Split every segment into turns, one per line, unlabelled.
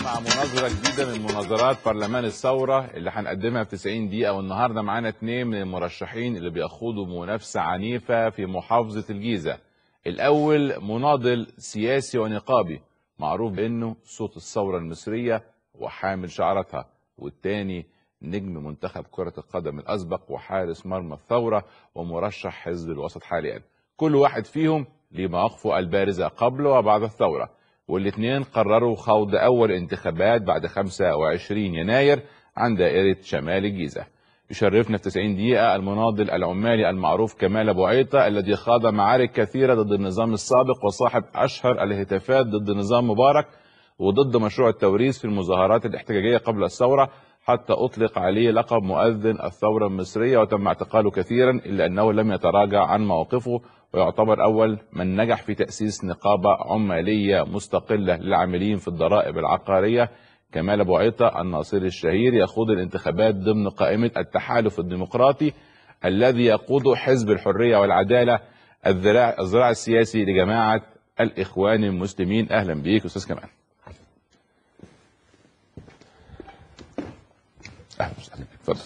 مع مناظرة جديدة من مناظرات برلمان الثورة اللي هنقدمها في 90 دقيقة والنهاردة معانا اثنين من المرشحين اللي بيخوضوا منافسة عنيفة في محافظة الجيزة. الأول مناضل سياسي ونقابي معروف بأنه صوت الثورة المصرية وحامل شعاراتها والتاني نجم منتخب كرة القدم الأسبق وحارس مرمى الثورة ومرشح حزب الوسط حاليا. كل واحد فيهم ليه مواقفه البارزة قبل وبعد الثورة. والاثنين قرروا خوض أول انتخابات بعد 25 يناير عن دائرة شمال الجيزة يشرفنا في 90 دقيقة المناضل العمالي المعروف كمال أبو عيطة الذي خاض معارك كثيرة ضد النظام السابق وصاحب أشهر الهتافات ضد نظام مبارك وضد مشروع التوريث في المظاهرات الاحتجاجية قبل الثورة حتى أطلق عليه لقب مؤذن الثورة المصرية وتم اعتقاله كثيرا إلا أنه لم يتراجع عن موقفه ويعتبر أول من نجح في تأسيس نقابة عمالية مستقلة للعاملين في الضرائب العقارية كمال أبو عيطة الناصري الشهير يخوض الانتخابات ضمن قائمة التحالف الديمقراطي الذي يقود حزب الحرية والعدالة الذراع, الذراع السياسي لجماعة الإخوان المسلمين أهلا بيك أستاذ كمال أهلا وسهلا اتفضل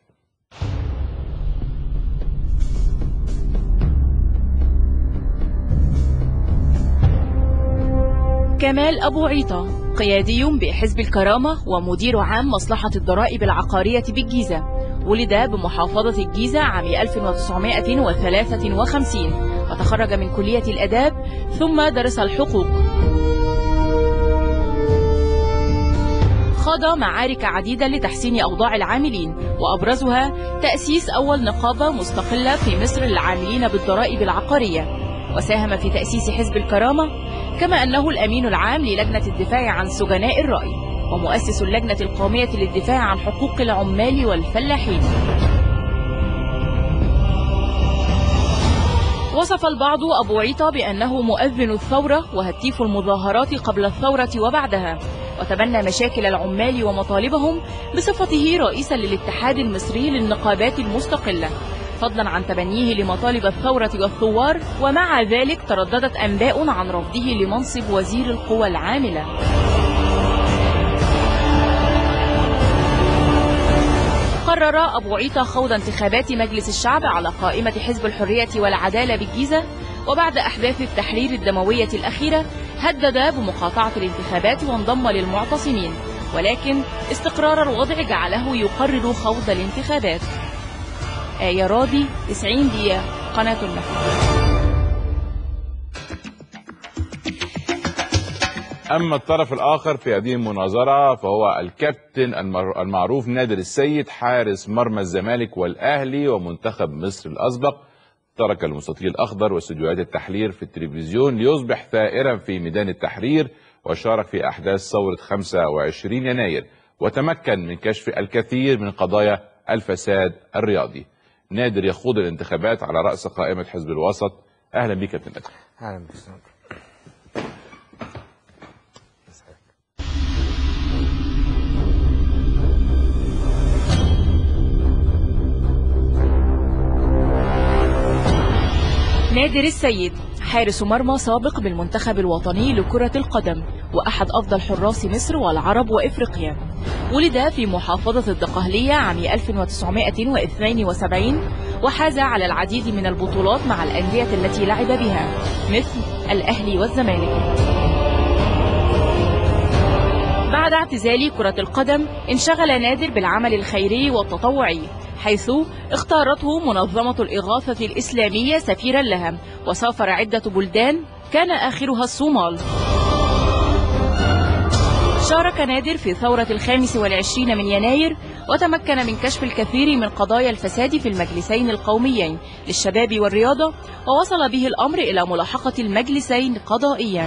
كمال أبو عيطة قيادي بحزب الكرامة ومدير عام مصلحة الضرائب العقارية بالجيزة ولد بمحافظة الجيزة عام 1953 وتخرج من كلية الأداب ثم درس الحقوق خاض معارك عديدة لتحسين أوضاع العاملين وأبرزها تأسيس أول نقابة مستقلة في مصر للعاملين بالضرائب العقارية وساهم في تأسيس حزب الكرامة كما أنه الأمين العام للجنة الدفاع عن سجناء الرأي ومؤسس اللجنة القومية للدفاع عن حقوق العمال والفلاحين وصف البعض أبو عيطة بأنه مؤذن الثورة وهتيف المظاهرات قبل الثورة وبعدها وتبنى مشاكل العمال ومطالبهم بصفته رئيسا للاتحاد المصري للنقابات المستقلة فضلا عن تبنيه لمطالب الثورة والثوار ومع ذلك ترددت أنباء عن رفضه لمنصب وزير القوى العاملة قرر أبو عيطة خوض انتخابات مجلس الشعب على قائمة حزب الحرية والعدالة بالجيزة وبعد أحداث التحرير الدموية الأخيرة هدد بمقاطعة الانتخابات وانضم للمعتصمين ولكن استقرار الوضع جعله يقرر خوض الانتخابات آية راضي 90 دقيقة قناة المحور
أما الطرف الآخر في هذه المناظرة فهو الكابتن المعروف نادر السيد حارس مرمى الزمالك والأهلي ومنتخب مصر الأسبق ترك المستطيل الأخضر واستديوهات التحرير في التلفزيون ليصبح ثائرا في ميدان التحرير وشارك في أحداث ثورة 25 يناير وتمكن من كشف الكثير من قضايا الفساد الرياضي نادر يخوض الانتخابات على رأس قائمة حزب الوسط أهلا بك يا كابتن نادر
اهلا بك
نادر السيد حارس مرمى سابق بالمنتخب الوطني لكرة القدم وأحد أفضل حراس مصر والعرب وإفريقيا ولد في محافظة الدقهلية عام 1972 وحاز على العديد من البطولات مع الأندية التي لعب بها مثل الأهلي والزمالك بعد اعتزال كرة القدم انشغل نادر بالعمل الخيري والتطوعي حيث اختارته منظمة الإغاثة الإسلامية سفيرا لها وسافر عدة بلدان كان آخرها الصومال شارك نادر في ثورة الخامس والعشرين من يناير وتمكن من كشف الكثير من قضايا الفساد في المجلسين القوميين للشباب والرياضة ووصل به الأمر إلى ملاحقة المجلسين قضائيا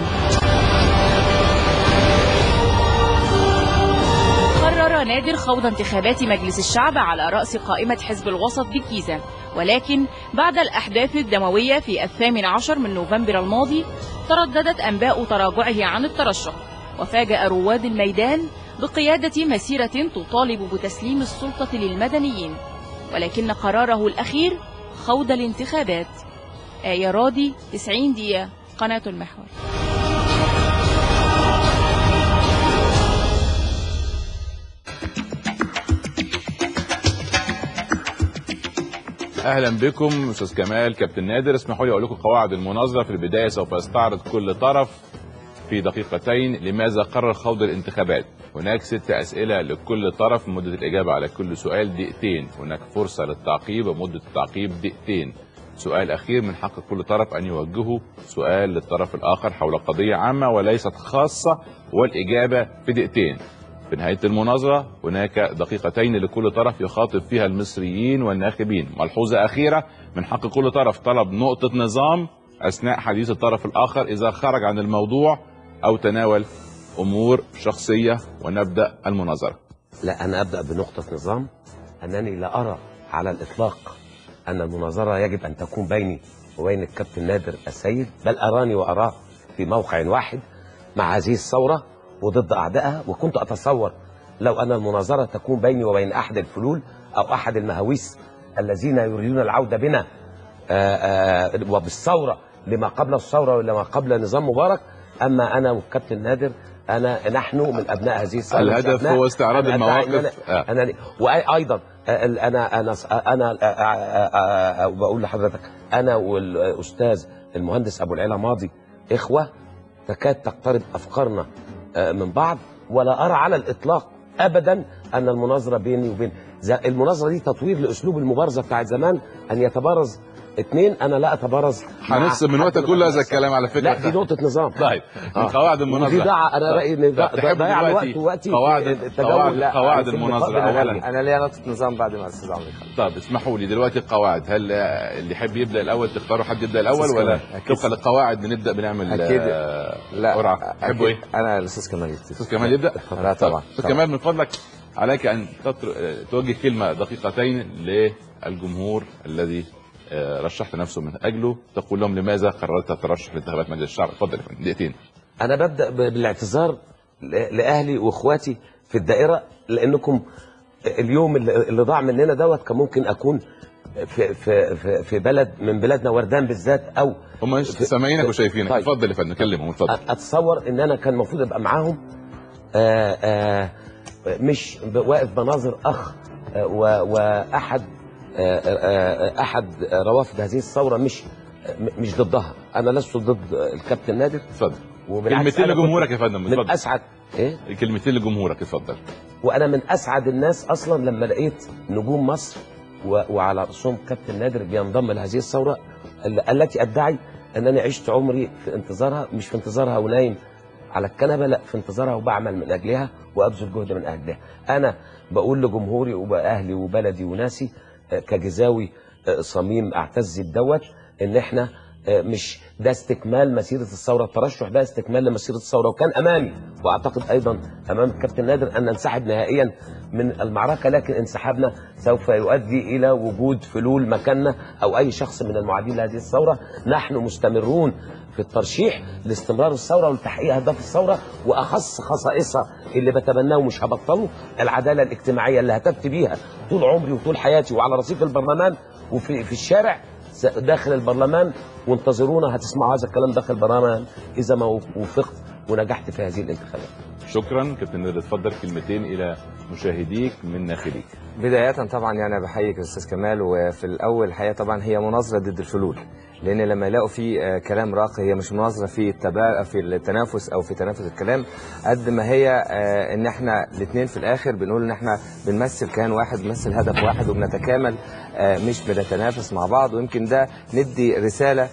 قرر نادر خوض انتخابات مجلس الشعب على رأس قائمة حزب الوسط بالجيزة ولكن بعد الأحداث الدموية في الثامن عشر من نوفمبر الماضي ترددت أنباء تراجعه عن الترشح وفاجأ رواد الميدان بقيادة مسيرة تطالب بتسليم السلطة للمدنيين ولكن قراره الأخير خوض الانتخابات آية راضي 90 دقيقة قناة المحور
اهلا بكم استاذ كمال كابتن نادر اسمحوا لي اقول لكم قواعد المناظره في البدايه سوف يستعرض كل طرف في دقيقتين لماذا قرر خوض الانتخابات هناك ست اسئله لكل طرف مده الاجابه على كل سؤال دقيقتين هناك فرصه للتعقيب ومده التعقيب دقيقتين سؤال اخير من حق كل طرف ان يوجهه سؤال للطرف الاخر حول قضيه عامه وليست خاصه والاجابه في دقيقتين في نهاية المناظرة هناك دقيقتين لكل طرف يخاطب فيها المصريين والناخبين ملحوظة أخيرة من حق كل طرف طلب نقطة نظام أثناء حديث الطرف الآخر إذا خرج عن الموضوع أو تناول أمور شخصية ونبدأ المناظرة
لا أنا أبدأ بنقطة نظام أنني لا أرى على الإطلاق أن المناظرة يجب أن تكون بيني وبين الكابتن نادر السيد بل أراني وأراه في موقع واحد مع هذه الثورة وضد أعدائها وكنت أتصور لو أن المناظرة تكون بيني وبين أحد الفلول أو أحد المهاويس الذين يريدون العودة بنا آآ آآ وبالثورة لما قبل الثورة ولما قبل نظام مبارك أما أنا والكابتن نادر أنا نحن من أبناء هذه الثورة مش
الهدف
أبناء.
هو استعراض
أنا أدعي إن
المواقف
أنا-
آه.
انا وايضا انا انا انا انا بقول لحضرتك انا والاستاذ المهندس ابو العلا ماضي اخوه تكاد تقترب افكارنا من بعض ولا ارى على الاطلاق ابدا ان المناظره بيني وبين ز- المناظره دي تطوير لاسلوب المبارزه بتاعت زمان ان يتبارز اثنين انا لا اتبارز مع
هنقسم من
حد
وقتك كل هذا
الناس.
الكلام على فكرة
لا دي نقطه نظام
طيب من
آه.
قواعد
ودي
المناظرة
ضاع انا رايي ان ده
طب تحب
ضيع
دلوقتي
الوقت ووقتي
قواعد
في التجول.
قواعد
لا،
قواعد
في
المناظرة
المقابل
أولا
الأهلي.
انا ليا نقطه نظام بعد ما الاستاذ عمرو يخلص
طب اسمحوا لي دلوقتي القواعد هل آه، اللي يحب يبدا الاول تختاروا حد يبدا الاول
أستاذ
ولا
كمال، أكيد.
طبقا للقواعد بنبدا بنعمل
أكيد.
آه،
لا
قرعه تحبوا ايه؟
أكيد. انا الاستاذ كمال يبتدي
استاذ كمال يبدا؟
لا طبعا
استاذ
طبعاً.
كمال من فضلك عليك ان تتر... آه، توجه كلمه دقيقتين للجمهور الذي آه، رشحت نفسه من اجله تقول لهم لماذا قررت الترشح لانتخابات مجلس الشعب اتفضل يا فندم دقيقتين
انا ببدا ب- بالاعتذار ل- لاهلي واخواتي في الدائره لانكم اليوم اللي اللي ضاع مننا دوت كان ممكن اكون في في في, في بلد من بلادنا وردان بالذات او
هم سامعينك وشايفينك
طيب.
اتفضل يا فندم كلمهم اتفضل
اتصور ان انا كان المفروض ابقى معاهم آآ آآ مش ب- واقف بناظر اخ آه، و- واحد آه، آه، احد روافد هذه الثوره مش م- مش ضدها انا لست ضد الكابتن نادر
اتفضل
وبالعكس
كلمتين
أنا كنت
لجمهورك يا فندم
من
اتفضل
اسعد ايه
كلمتين لجمهورك اتفضل
وانا من اسعد الناس اصلا لما لقيت نجوم مصر و... وعلى راسهم كابتن نادر بينضم لهذه الثوره ال- التي ادعي انني عشت عمري في انتظارها مش في انتظارها ونايم على الكنبه لا في انتظارها وبعمل من اجلها وابذل جهد من اجلها انا بقول لجمهوري واهلي وبلدي وناسي آه، كجزاوي آه، صميم اعتز بدوت ان احنا آه، مش ده استكمال مسيره الثوره الترشح ده استكمال لمسيره الثوره وكان امامي واعتقد ايضا امام الكابتن نادر ان ننسحب نهائيا من المعركه لكن انسحابنا سوف يؤدي الى وجود فلول مكاننا او اي شخص من المعادين لهذه الثوره نحن مستمرون في الترشيح لاستمرار الثوره ولتحقيق اهداف الثوره واخص خصائصها اللي بتبناه ومش هبطله العداله الاجتماعيه اللي هتفت بيها طول عمري وطول حياتي وعلى رصيف البرلمان وفي في الشارع س- داخل البرلمان وانتظرونا هتسمعوا هذا الكلام داخل البرلمان اذا ما وفقت ونجحت في هذه الانتخابات
شكرا كابتن نادر اتفضل كلمتين الى مشاهديك من ناخبيك
بداية طبعا يعني بحييك يا استاذ كمال وفي الاول الحقيقة طبعا هي مناظرة ضد الفلول لان لما يلاقوا في آه، كلام راقي هي مش مناظرة في التبا في التنافس او في تنافس الكلام قد ما هي آه، ان احنا الاثنين في الاخر بنقول ان احنا بنمثل كيان واحد بنمثل هدف واحد وبنتكامل آه، مش بنتنافس مع بعض ويمكن ده ندي رسالة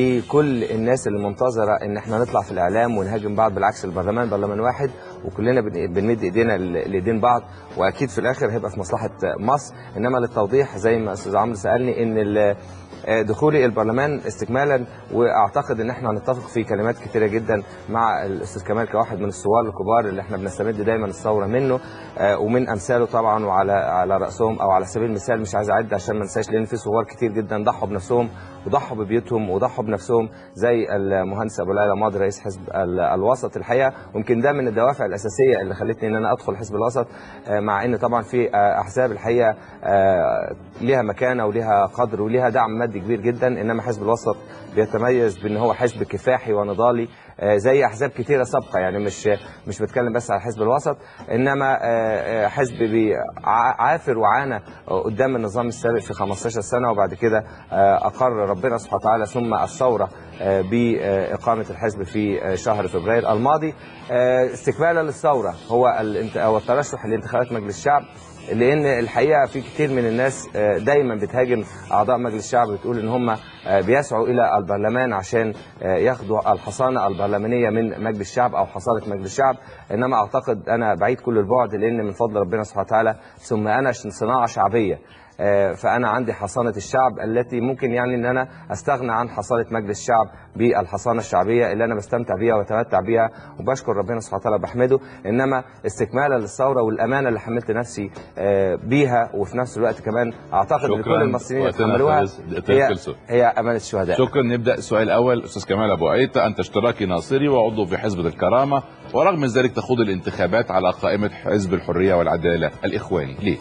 لكل الناس اللي منتظرة ان احنا نطلع في الاعلام ونهاجم بعض بالعكس البرلمان برلمان واحد وكلنا بن- بنمد ايدينا ل- لايدين بعض واكيد في الاخر هيبقى في مصلحه مصر انما للتوضيح زي ما استاذ عمرو سالني ان ال- آه، دخولي البرلمان استكمالا واعتقد ان احنا هنتفق في كلمات كثيره جدا مع الاستاذ كمال كواحد من الثوار الكبار اللي احنا بنستمد دايما الثوره منه آه، ومن امثاله طبعا وعلى على راسهم او على سبيل المثال مش عايز اعد عشان ما انساش لان في ثوار كتير جدا ضحوا بنفسهم وضحوا ببيوتهم وضحوا بنفسهم زي المهندس ابو العلا ماضي رئيس حزب ال- الوسط الحقيقه ويمكن ده من الدوافع الاساسيه اللي خلتني ان انا ادخل حزب الوسط آه، مع ان طبعا في آه، احزاب الحقيقه آه، ليها مكانه وليها قدر وليها دعم مادي كبير جدا انما حزب الوسط بيتميز بان هو حزب كفاحي ونضالي آه، زي احزاب كتيره سابقه يعني مش مش بتكلم بس على حزب الوسط انما آه، آه، حزب بي- ع- عافر وعانى قدام النظام السابق في 15 سنه وبعد كده آه، اقر ربنا سبحانه وتعالى ثم الثوره آه، باقامه الحزب في آه، شهر فبراير الماضي آه، استكمالا للثوره هو الانت- هو الترشح لانتخابات مجلس الشعب لان الحقيقه في كتير من الناس آه، دايما بتهاجم اعضاء مجلس الشعب بتقول ان هم آه، بيسعوا الى البرلمان عشان آه، ياخدوا الحصانه البرلمانيه من مجلس الشعب او حصانه مجلس الشعب انما اعتقد انا بعيد كل البعد لان من فضل ربنا سبحانه وتعالى ثم انا صناعه شعبيه آه، فانا عندي حصانه الشعب التي ممكن يعني ان انا استغنى عن حصانه مجلس الشعب بالحصانه الشعبيه اللي انا بستمتع بيها واتمتع بيها وبشكر ربنا سبحانه وتعالى بحمده انما استكمالا للثوره والامانه اللي حملت نفسي آه، بيها وفي نفس الوقت كمان اعتقد ان كل
شكرا
المصريين
وقتنا
يتحملوها
خلص دقيقتين
هي
خلصوا
هي امانه الشهداء
شكرا نبدا السؤال الاول استاذ كمال ابو عيطه انت اشتراكي ناصري وعضو في حزب الكرامه ورغم ذلك تخوض الانتخابات على قائمه حزب الحريه والعداله الاخواني ليه؟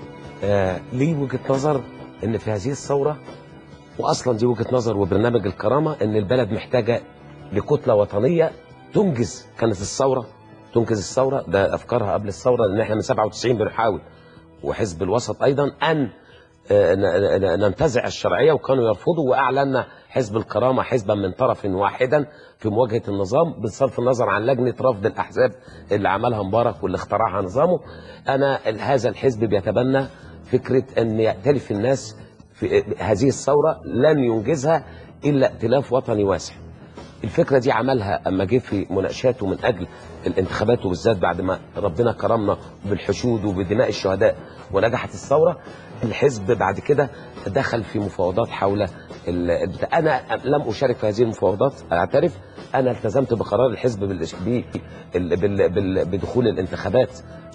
آه ليه وجهه نظر ان في هذه الثوره واصلا دي وجهه نظر وبرنامج الكرامه ان البلد محتاجه لكتله وطنيه تنجز كانت الثوره تنجز الثوره ده افكارها قبل الثوره لان احنا من 97 بنحاول وحزب الوسط ايضا ان آه، ن- ن- ننتزع الشرعيه وكانوا يرفضوا واعلنا حزب الكرامه حزبا من طرف واحدا في مواجهه النظام بصرف النظر عن لجنه رفض الاحزاب اللي عملها مبارك واللي اخترعها نظامه انا ال- هذا الحزب بيتبنى فكره ان يأتلف الناس في هذه الثوره لن ينجزها الا ائتلاف وطني واسع الفكره دي عملها اما جه في مناقشاته من اجل الانتخابات وبالذات بعد ما ربنا كرمنا بالحشود وبدماء الشهداء ونجحت الثوره الحزب بعد كده دخل في مفاوضات حول ال- البتاع. انا لم اشارك في هذه المفاوضات اعترف انا التزمت بقرار الحزب بال- بال- بال- بال- بدخول الانتخابات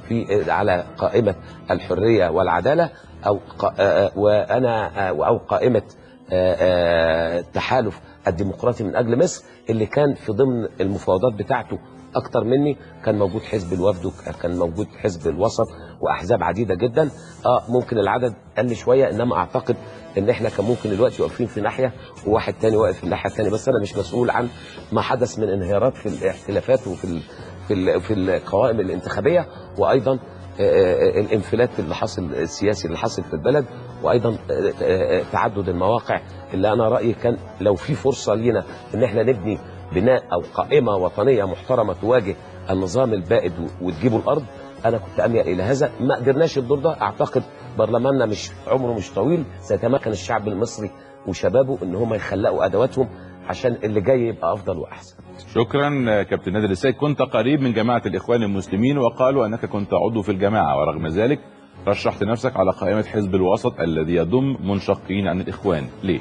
في على قائمه الحريه والعداله او قا- آه، وانا آه، او قائمه آه، آه، التحالف الديمقراطي من اجل مصر اللي كان في ضمن المفاوضات بتاعته اكتر مني كان موجود حزب الوفد وكان موجود حزب الوسط واحزاب عديده جدا اه ممكن العدد قل شويه انما اعتقد ان احنا كان ممكن دلوقتي واقفين في ناحيه وواحد تاني واقف في الناحيه الثانيه بس انا مش مسؤول عن ما حدث من انهيارات في الاختلافات وفي ال في ال في القوائم الانتخابيه وايضا آه، آه، الانفلات اللي حصل السياسي اللي حصل في البلد وايضا آه، آه، تعدد المواقع اللي انا رايي كان لو في فرصه لينا ان احنا نبني بناء او قائمه وطنيه محترمه تواجه النظام البائد و- وتجيبه الارض انا كنت اميل الى هذا ما قدرناش الدور ده اعتقد برلماننا مش عمره مش طويل سيتمكن الشعب المصري وشبابه ان هم يخلقوا ادواتهم عشان اللي جاي يبقى افضل واحسن
شكرا آه، كابتن نادر السيد كنت قريب من جماعه الاخوان المسلمين وقالوا انك كنت عضو في الجماعه ورغم ذلك رشحت نفسك على قائمه حزب الوسط الذي يضم منشقين عن الاخوان ليه؟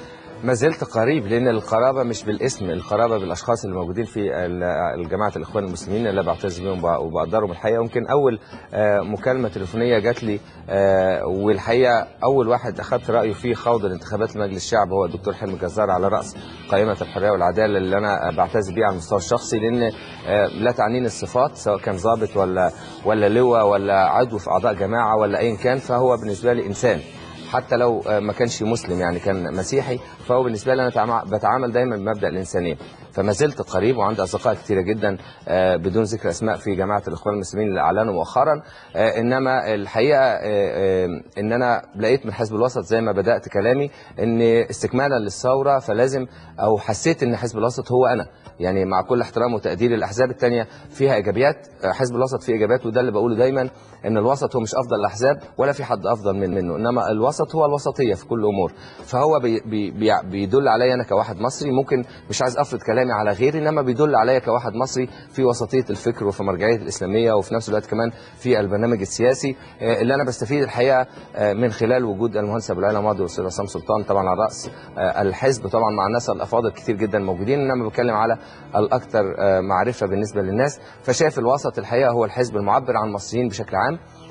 ما زلت قريب لان القرابه مش بالاسم القرابه بالاشخاص اللي موجودين في ال- الجماعه الاخوان المسلمين اللي بعتز بيهم وب- وبقدرهم الحقيقه يمكن اول آه، مكالمه تليفونيه جات لي آه، والحقيقه اول واحد اخذت رايه في خوض الانتخابات لمجلس الشعب هو الدكتور حلمي جزار على راس قائمه الحريه والعداله اللي انا بعتز بيها على المستوى الشخصي لان آه، لا تعنيني الصفات سواء كان ضابط ولا ولا لواء ولا عضو في اعضاء جماعه ولا ايا كان فهو بالنسبه لي انسان حتى لو آه، ما كانش مسلم يعني كان مسيحي فهو بالنسبه لي انا تعامل- بتعامل دايما بمبدا الانسانيه فما زلت قريب وعندي اصدقاء كثيره جدا آه، بدون ذكر اسماء في جماعه الاخوان المسلمين اللي اعلنوا مؤخرا آه، انما الحقيقه آه، آه، ان انا لقيت من حزب الوسط زي ما بدات كلامي ان استكمالا للثوره فلازم او حسيت ان حزب الوسط هو انا يعني مع كل احترام وتقدير الاحزاب الثانيه فيها ايجابيات آه، حزب الوسط فيه ايجابيات وده اللي بقوله دايما ان الوسط هو مش افضل الاحزاب ولا في حد افضل من منه انما الوسط هو الوسطيه في كل الامور فهو بي بي بي بيدل عليا انا كواحد مصري ممكن مش عايز افرض كلامي على غيري انما بيدل عليا كواحد مصري في وسطيه الفكر وفي مرجعيه الاسلاميه وفي نفس الوقت كمان في البرنامج السياسي آه، اللي انا بستفيد الحقيقه آه، من خلال وجود المهندس ابو العلا ماضي والاستاذ عصام سلطان طبعا على راس آه، الحزب طبعا مع الناس الافاضل كتير جدا موجودين انما بتكلم على الاكثر آه، معرفه بالنسبه للناس فشايف الوسط الحقيقه هو الحزب المعبر عن المصريين بشكل عام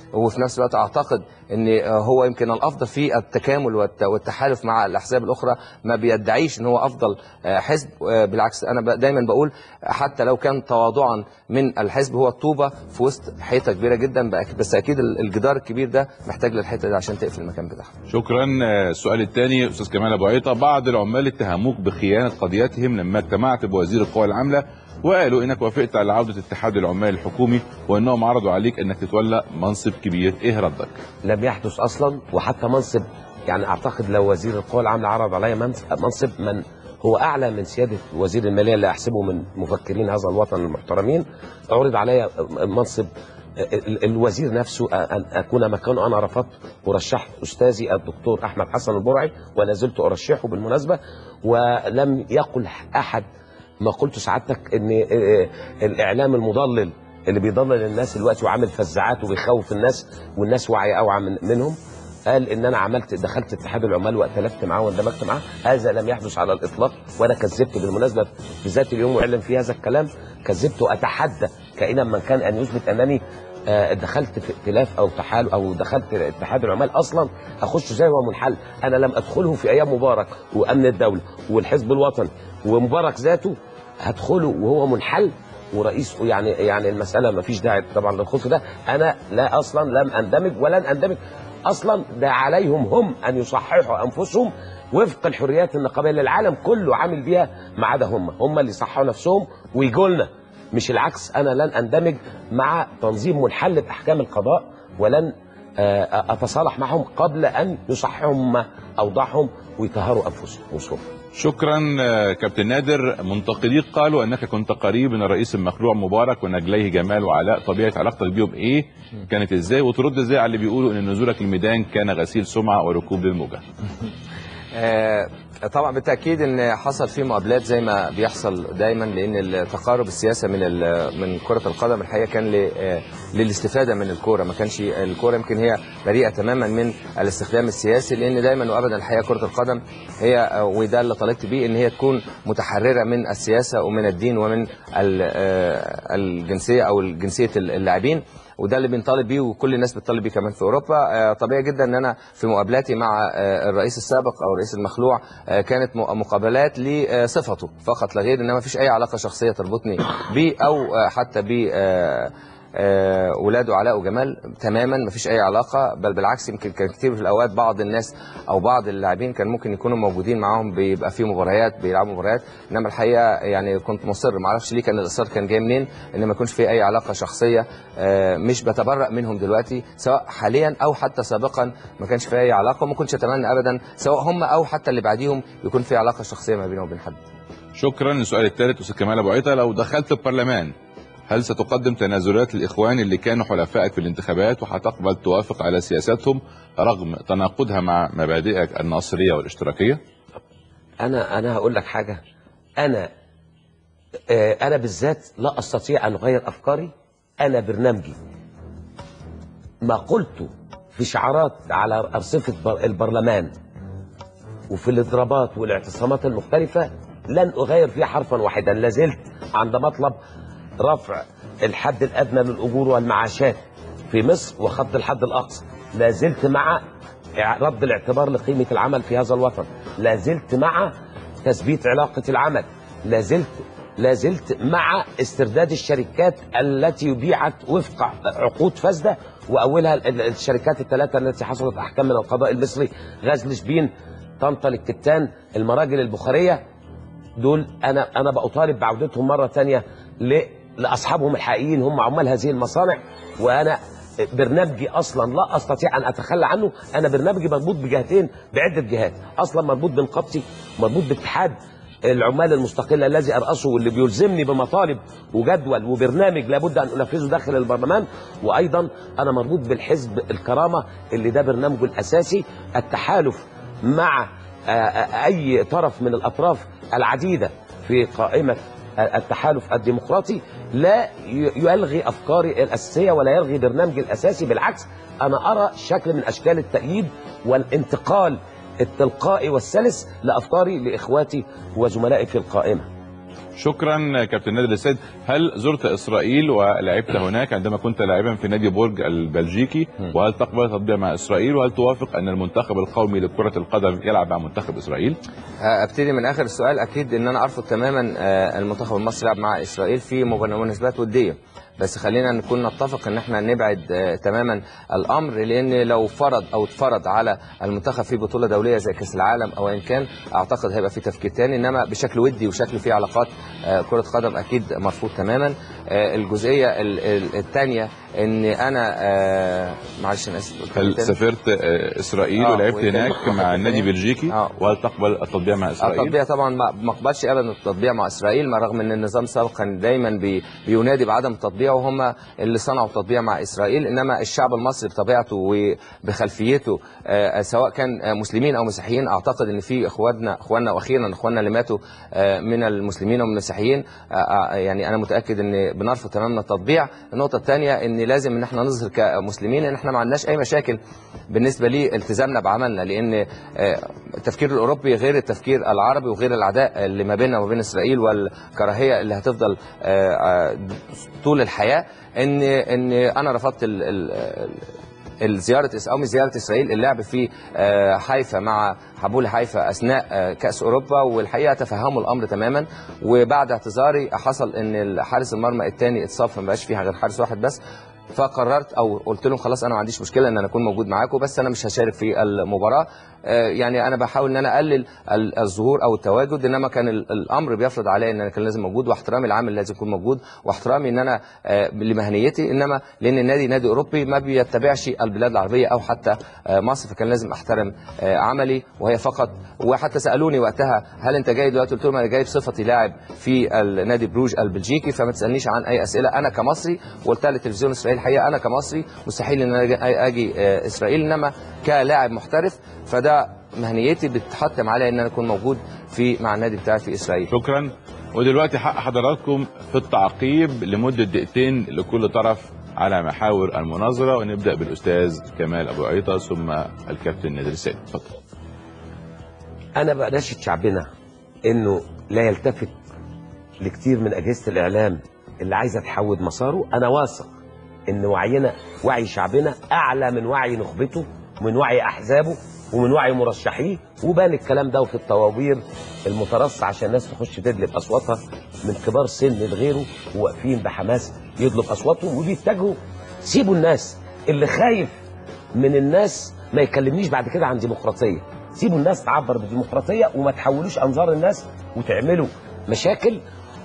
وفي نفس الوقت اعتقد ان آه، هو يمكن الافضل في التكامل والت- والتحالف مع الاحزاب الاخرى ما بيدعيش ان هو افضل آه، حزب آه، بالعكس انا ب- دايما بقول حتى لو كان تواضعا من الحزب هو الطوبه في وسط حيطه كبيره جدا بأك- بس اكيد ال- الجدار الكبير ده محتاج للحيطه دي عشان تقفل المكان بتاعها
شكرا آه، السؤال الثاني استاذ كمال ابو عيطه بعض العمال اتهموك بخيانه قضيتهم لما اجتمعت بوزير القوى العامله وقالوا انك وافقت على عوده اتحاد العمال الحكومي وانهم عرضوا عليك انك تتولى منصب كبير ايه ردك؟
لم يحدث اصلا وحتى منصب يعني اعتقد لو وزير القوى العامله عرض علي منصب منصب من هو اعلى من سياده وزير الماليه اللي احسبه من مفكرين هذا الوطن المحترمين عرض علي منصب ال- الوزير نفسه ان اكون مكانه انا رفضت ورشحت استاذي الدكتور احمد حسن البرعي ولا زلت ارشحه بالمناسبه ولم يقل احد ما قلت سعادتك ان آه، الاعلام المضلل اللي بيضلل الناس دلوقتي وعامل فزاعات وبيخوف الناس والناس واعيه اوعى من منهم قال ان انا عملت دخلت اتحاد العمال واتلفت معاه واندمجت معاه هذا لم يحدث على الاطلاق وانا كذبت بالمناسبه في ذات اليوم واعلن فيه هذا الكلام كذبت واتحدى كائنا من كان ان يثبت انني آه، دخلت في ائتلاف او تحالف او دخلت اتحاد العمال اصلا اخش زي هو منحل انا لم ادخله في ايام مبارك وامن الدوله والحزب الوطني ومبارك ذاته هدخله وهو منحل ورئيس يعني يعني المساله ما فيش داعي طبعا للخوف ده انا لا اصلا لم اندمج ولن اندمج اصلا ده عليهم هم ان يصححوا انفسهم وفق الحريات النقابيه اللي العالم كله عامل بيها ما عدا هم هم اللي يصححوا نفسهم ويجوا لنا مش العكس انا لن اندمج مع تنظيم منحل باحكام القضاء ولن آه، اتصالح معهم قبل ان يصححوا ما اوضاعهم ويطهروا انفسهم وصهم
شكرا آه، كابتن نادر منتقديك قالوا انك كنت قريب من الرئيس المخلوع مبارك ونجليه جمال وعلاء طبيعه علاقتك بيهم ايه كانت ازاي وترد ازاي على اللي بيقولوا ان نزولك الميدان كان غسيل سمعه وركوب للموجه
آه، طبعا بالتاكيد ان حصل في مقابلات زي ما بيحصل دايما لان التقارب السياسه من ال- من كره القدم الحقيقه كان ل- آه، للاستفاده من الكوره ما كانش الكوره يمكن هي بريئه تماما من الاستخدام السياسي لان دايما وابدا الحقيقه كره القدم هي آه، وده اللي طالبت بيه ان هي تكون متحرره من السياسه ومن الدين ومن ال- آه، الجنسيه او جنسيه اللاعبين وده اللي بنطالب بيه وكل الناس بتطالب بيه كمان في اوروبا آه، طبيعي جدا ان انا في مقابلاتي مع آه، الرئيس السابق او الرئيس المخلوع آه، كانت م- مقابلات لصفته فقط لا غير انما مفيش اي علاقه شخصيه تربطني بيه او آه، حتى ب آه، آه، ولاده علاء وجمال تماما مفيش اي علاقه بل بالعكس يمكن كان كتير في الاوقات بعض الناس او بعض اللاعبين كان ممكن يكونوا موجودين معاهم بيبقى في مباريات بيلعبوا مباريات انما الحقيقه يعني كنت مصر ما اعرفش ليه كان الاصرار كان جاي منين ان ما يكونش في اي علاقه شخصيه آه، مش بتبرأ منهم دلوقتي سواء حاليا او حتى سابقا ما كانش في اي علاقه وما كنتش اتمنى ابدا سواء هم او حتى اللي بعديهم يكون في علاقه شخصيه ما بينهم وبين حد
شكرا السؤال الثالث استاذ كمال ابو عيطه لو دخلت البرلمان هل ستقدم تنازلات للاخوان اللي كانوا حلفائك في الانتخابات وهتقبل توافق على سياساتهم رغم تناقضها مع مبادئك الناصريه والاشتراكيه؟
انا انا هقول لك حاجه انا آه، انا بالذات لا استطيع ان اغير افكاري انا برنامجي ما قلته في شعارات على ارصفه بر- البرلمان وفي الاضرابات والاعتصامات المختلفه لن اغير فيه حرفا واحدا لازلت عند مطلب رفع الحد الادنى للاجور والمعاشات في مصر وخفض الحد الاقصى لازلت مع رد الاعتبار لقيمه العمل في هذا الوطن لازلت مع تثبيت علاقه العمل لازلت لازلت مع استرداد الشركات التي بيعت وفق عقود فاسده واولها ال- الشركات الثلاثه التي حصلت احكام من القضاء المصري غزل شبين طنطا الكتان المراجل البخاريه دول انا انا بطالب بعودتهم مره تانية ل- لاصحابهم الحقيقيين هم عمال هذه المصانع وانا برنامجي اصلا لا استطيع ان اتخلى عنه انا برنامجي مربوط بجهتين بعده جهات اصلا مربوط بنقابتي مربوط باتحاد العمال المستقله الذي ارأسه واللي بيلزمني بمطالب وجدول وبرنامج لابد ان انفذه داخل البرلمان وايضا انا مربوط بالحزب الكرامه اللي ده برنامجه الاساسي التحالف مع آه، آه، اي طرف من الاطراف العديده في قائمه آه، التحالف الديمقراطي لا ي- يلغي افكاري الاساسيه ولا يلغي برنامجي الاساسي بالعكس انا ارى شكل من اشكال التأييد والانتقال التلقائي والسلس لافكاري لاخواتي وزملائي في القائمه
شكرا كابتن نادر السيد هل زرت اسرائيل ولعبت هناك عندما كنت لاعبا في نادي بورج البلجيكي
م.
وهل تقبل تطبيع مع اسرائيل وهل توافق ان المنتخب القومي لكره القدم يلعب مع منتخب اسرائيل
ابتدي من اخر السؤال اكيد ان انا ارفض تماما آه، المنتخب المصري يلعب مع اسرائيل في مناسبات وديه بس خلينا نكون نتفق ان احنا نبعد آه، تماما الامر لان لو فرض او اتفرض على المنتخب في بطوله دوليه زي كاس العالم او ان كان اعتقد هيبقى في تفكير تاني انما بشكل ودي وشكل فيه علاقات آه، كره قدم اكيد مرفوض تماما آه، الجزئيه الثانيه ان انا آه، معلش انا اسف
هل سافرت آه، اسرائيل
آه،
ولعبت
وكان
هناك
مخطط
مع النادي
تاني.
بلجيكي
آه.
وهل تقبل التطبيع مع اسرائيل
التطبيع طبعا ما ما اقبلش ابدا التطبيع مع اسرائيل ما رغم ان النظام السابق كان دايما بي بينادي بعدم التطبيع وهم اللي صنعوا التطبيع مع اسرائيل انما الشعب المصري بطبيعته وبخلفيته آه، سواء كان آه، مسلمين او مسيحيين اعتقد ان في اخواتنا اخواننا واخيرا اخواننا اللي ماتوا آه، من المسلمين ومن المسيحيين آه، آه، يعني انا متاكد ان بنرفض تماما التطبيع النقطه الثانيه ان لازم ان احنا نظهر كمسلمين ان احنا ما عندناش اي مشاكل بالنسبه لالتزامنا بعملنا لان آه، التفكير الاوروبي غير التفكير العربي وغير العداء اللي ما بيننا وبين اسرائيل والكراهيه اللي هتفضل آه، آه، طول الحياه ان ان انا رفضت ال- ال- الزيارة أو مش زيارة إسرائيل اللعب في آه، حيفا مع حبول حيفا أثناء آه، كأس أوروبا والحقيقة تفهموا الأمر تماما وبعد اعتذاري حصل إن حارس المرمى الثاني اتصاب فما بقاش فيها غير حارس واحد بس فقررت او قلت لهم خلاص انا ما عنديش مشكله ان انا اكون موجود معاكم بس انا مش هشارك في المباراه آه، يعني انا بحاول ان انا اقلل ال- الظهور او التواجد انما كان ال- الامر بيفرض عليا ان انا كان لازم موجود واحترامي العامل لازم يكون موجود واحترامي ان انا آه، لمهنيتي انما لان النادي نادي اوروبي ما بيتبعش البلاد العربيه او حتى آه، مصر فكان لازم احترم آه، عملي وهي فقط وحتى سالوني وقتها هل انت جاي دلوقتي قلت لهم انا جاي بصفتي لاعب في النادي بروج البلجيكي فما تسالنيش عن اي اسئله انا كمصري وقلتها لتلفزيون اسرائيل الحقيقه انا كمصري مستحيل ان انا أجي- اجي آه، اسرائيل انما كلاعب محترف فده مهنيتي بتحتم عليا ان انا اكون موجود في مع النادي بتاعي في اسرائيل
شكرا ودلوقتي حق حضراتكم في التعقيب لمدة دقيقتين لكل طرف على محاور المناظرة ونبدأ بالأستاذ كمال أبو عيطة ثم الكابتن نادر السيد اتفضل
انا بناشد شعبنا انه لا يلتفت لكتير من اجهزه الاعلام اللي عايزه تحود مساره انا واثق ان وعينا وعي شعبنا اعلى من وعي نخبته ومن وعي احزابه ومن وعي مرشحيه وبان الكلام ده في الطوابير المترصع عشان الناس تخش تدلب اصواتها من كبار سن لغيره وواقفين بحماس يدلب اصواتهم وبيتجهوا سيبوا الناس اللي خايف من الناس ما يكلمنيش بعد كده عن ديمقراطيه سيبوا الناس تعبر بالديمقراطيه وما تحولوش انظار الناس وتعملوا مشاكل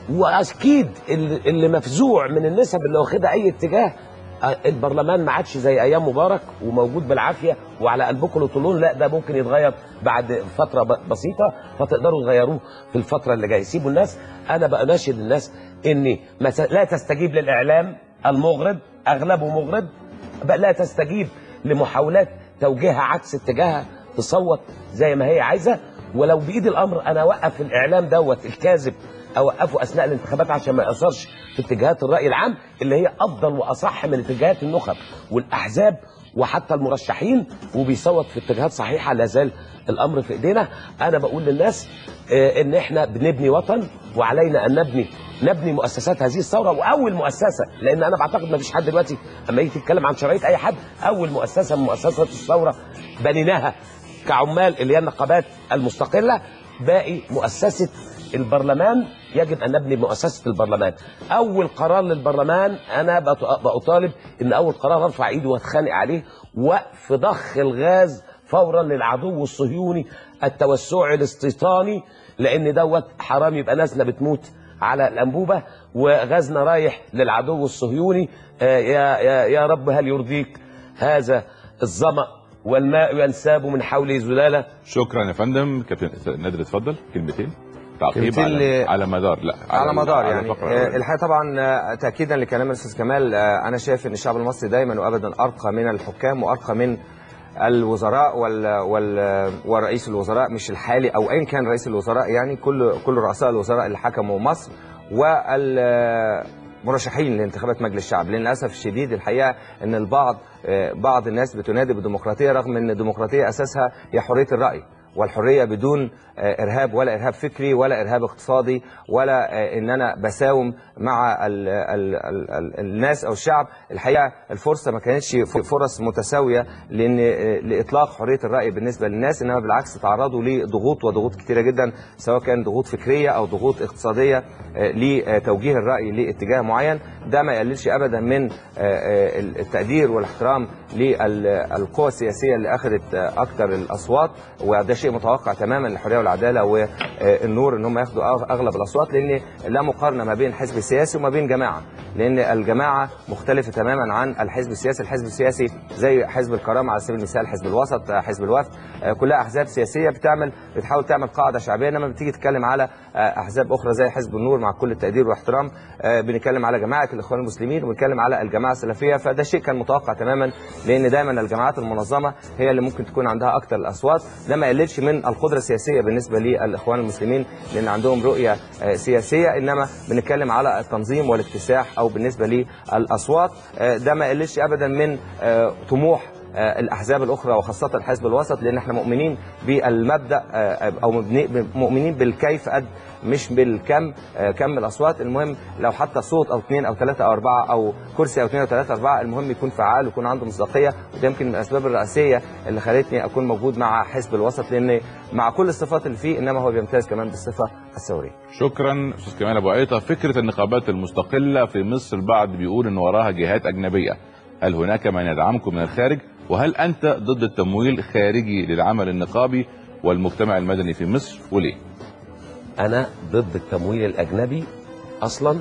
واكيد اللي اللي مفزوع من النسب اللي واخدها اي اتجاه آه، البرلمان ما عادش زي ايام مبارك وموجود بالعافيه وعلى قلبكم الطولون لا ده ممكن يتغير بعد فتره ب- بسيطه فتقدروا تغيروه في الفتره اللي جايه سيبوا الناس انا بقى ناشد الناس ان ما ت- لا تستجيب للاعلام المغرض اغلبه مغرض بقى لا تستجيب لمحاولات توجيهها عكس اتجاهها تصوت زي ما هي عايزه ولو بايد الامر انا اوقف الاعلام دوت الكاذب اوقفه اثناء الانتخابات عشان ما ياثرش في اتجاهات الراي العام اللي هي افضل واصح من اتجاهات النخب والاحزاب وحتى المرشحين وبيصوت في اتجاهات صحيحه لا زال الامر في ايدينا انا بقول للناس آه، ان احنا بنبني وطن وعلينا ان نبني نبني مؤسسات هذه الثوره واول مؤسسه لان انا بعتقد ما فيش حد دلوقتي اما يجي يتكلم عن شرعيه اي حد اول مؤسسه من مؤسسات الثوره بنيناها كعمال اللي هي النقابات المستقله باقي مؤسسه البرلمان يجب ان نبني مؤسسه البرلمان اول قرار للبرلمان انا بط- بطالب ان اول قرار ارفع ايدي واتخانق عليه وقف ضخ الغاز فورا للعدو الصهيوني التوسعي الاستيطاني لان دوت حرام يبقى ناسنا بتموت على الانبوبه وغازنا رايح للعدو الصهيوني آه، يا يا يا رب هل يرضيك هذا الظما والماء ينساب من حوله زلاله
شكرا يا فندم كابتن نادر اتفضل كلمتين تعقيب
كلمتين
على,
ل-
على مدار لا
على مدار
على
يعني
الفقرة
آه،
الأولى.
الحقيقه طبعا آه، تاكيدا لكلام الاستاذ كمال آه، انا شايف ان الشعب المصري دايما وابدا ارقى من الحكام وارقى من الوزراء وال وال ورئيس الوزراء مش الحالي او ايا كان رئيس الوزراء يعني كل كل رؤساء الوزراء اللي حكموا مصر والمرشحين لانتخابات مجلس الشعب للاسف الشديد الحقيقه ان البعض آه، بعض الناس بتنادي بالديمقراطيه رغم ان الديمقراطيه اساسها هي حريه الراي والحريه بدون آه، ارهاب ولا ارهاب فكري ولا ارهاب اقتصادي ولا آه، ان انا بساوم مع ال ال ال ال الناس او الشعب الحقيقه الفرصه ما كانتش فرص متساويه لان آه، لاطلاق حريه الراي بالنسبه للناس انما بالعكس تعرضوا لضغوط وضغوط كثيره جدا سواء كان ضغوط فكريه او ضغوط اقتصاديه آه، لتوجيه الراي لاتجاه معين ده ما يقللش ابدا من آه، آه، التقدير والاحترام للقوى السياسيه اللي اخذت آه، اكثر الاصوات وده شيء متوقع تماما للحريه والعداله والنور ان هم ياخدوا أغ- اغلب الاصوات لان لا مقارنه ما بين حزب سياسي وما بين جماعه لان الجماعه مختلفه تماما عن الحزب السياسي الحزب السياسي زي حزب الكرامه على سبيل المثال حزب الوسط آه، حزب الوفد آه، كلها احزاب سياسيه بتعمل بتحاول تعمل قاعده شعبيه انما بتيجي تتكلم على آه، احزاب اخرى زي حزب النور مع كل التقدير والاحترام آه، بنتكلم على جماعه الاخوان المسلمين وبنتكلم على الجماعه السلفيه فده شيء كان متوقع تماما لان دايما الجماعات المنظمه هي اللي ممكن تكون عندها اكثر الاصوات ده ما يقللش من القدره السياسيه بالنسبه للاخوان المسلمين لان عندهم رؤيه آه، سياسيه انما بنتكلم على التنظيم والاكتساح او بالنسبه للاصوات آه، ده ما يقللش ابدا من آه، طموح آه، الاحزاب الاخرى وخاصه الحزب الوسط لان احنا مؤمنين بالمبدا آه، او مبني- مؤمنين بالكيف قد مش بالكم آه، كم الاصوات المهم لو حتى صوت او اثنين او ثلاثه او اربعه او كرسي او اثنين او ثلاثه اربعه المهم يكون فعال ويكون عنده مصداقيه وده يمكن من الاسباب الرئيسيه اللي خلتني اكون موجود مع حزب الوسط لان مع كل الصفات اللي فيه انما هو بيمتاز كمان بالصفه الثوريه
شكرا استاذ كمال ابو عيطه فكره النقابات المستقله في مصر البعض بيقول ان وراها جهات اجنبيه هل هناك من يدعمكم من الخارج وهل انت ضد التمويل خارجي للعمل النقابي والمجتمع المدني في مصر وليه
انا ضد التمويل الاجنبي اصلا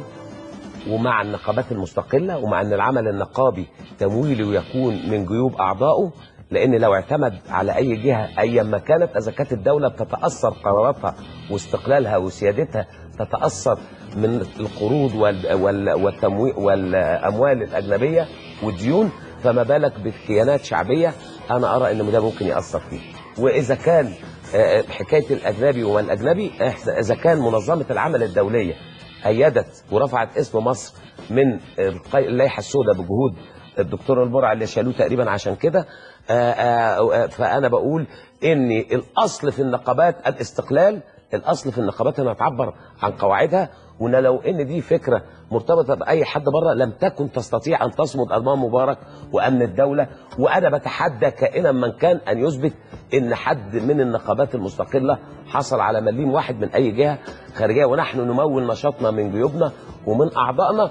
ومع النقابات المستقله ومع ان العمل النقابي تمويله يكون من جيوب اعضائه لان لو اعتمد على اي جهه ايا ما كانت اذا كانت الدوله بتتاثر قراراتها واستقلالها وسيادتها تتاثر من القروض وال- وال- والتمويل والاموال الاجنبيه والديون فما بالك بكيانات شعبيه انا ارى ان ده ممكن ياثر فيه واذا كان آه، حكايه الاجنبي وما الاجنبي إحنا- اذا كان منظمه العمل الدوليه ايدت ورفعت اسم مصر من القي- اللائحه السوداء بجهود الدكتور البرع اللي شالوه تقريبا عشان كده آه، آه، آه، فانا بقول ان الاصل في النقابات الاستقلال الاصل في النقابات انها تعبر عن قواعدها وان لو ان دي فكره مرتبطه باي حد بره لم تكن تستطيع ان تصمد امام مبارك وامن الدوله وانا بتحدى كائنا من كان ان يثبت ان حد من النقابات المستقله حصل على مليم واحد من اي جهه خارجيه ونحن نمول نشاطنا من جيوبنا ومن اعضائنا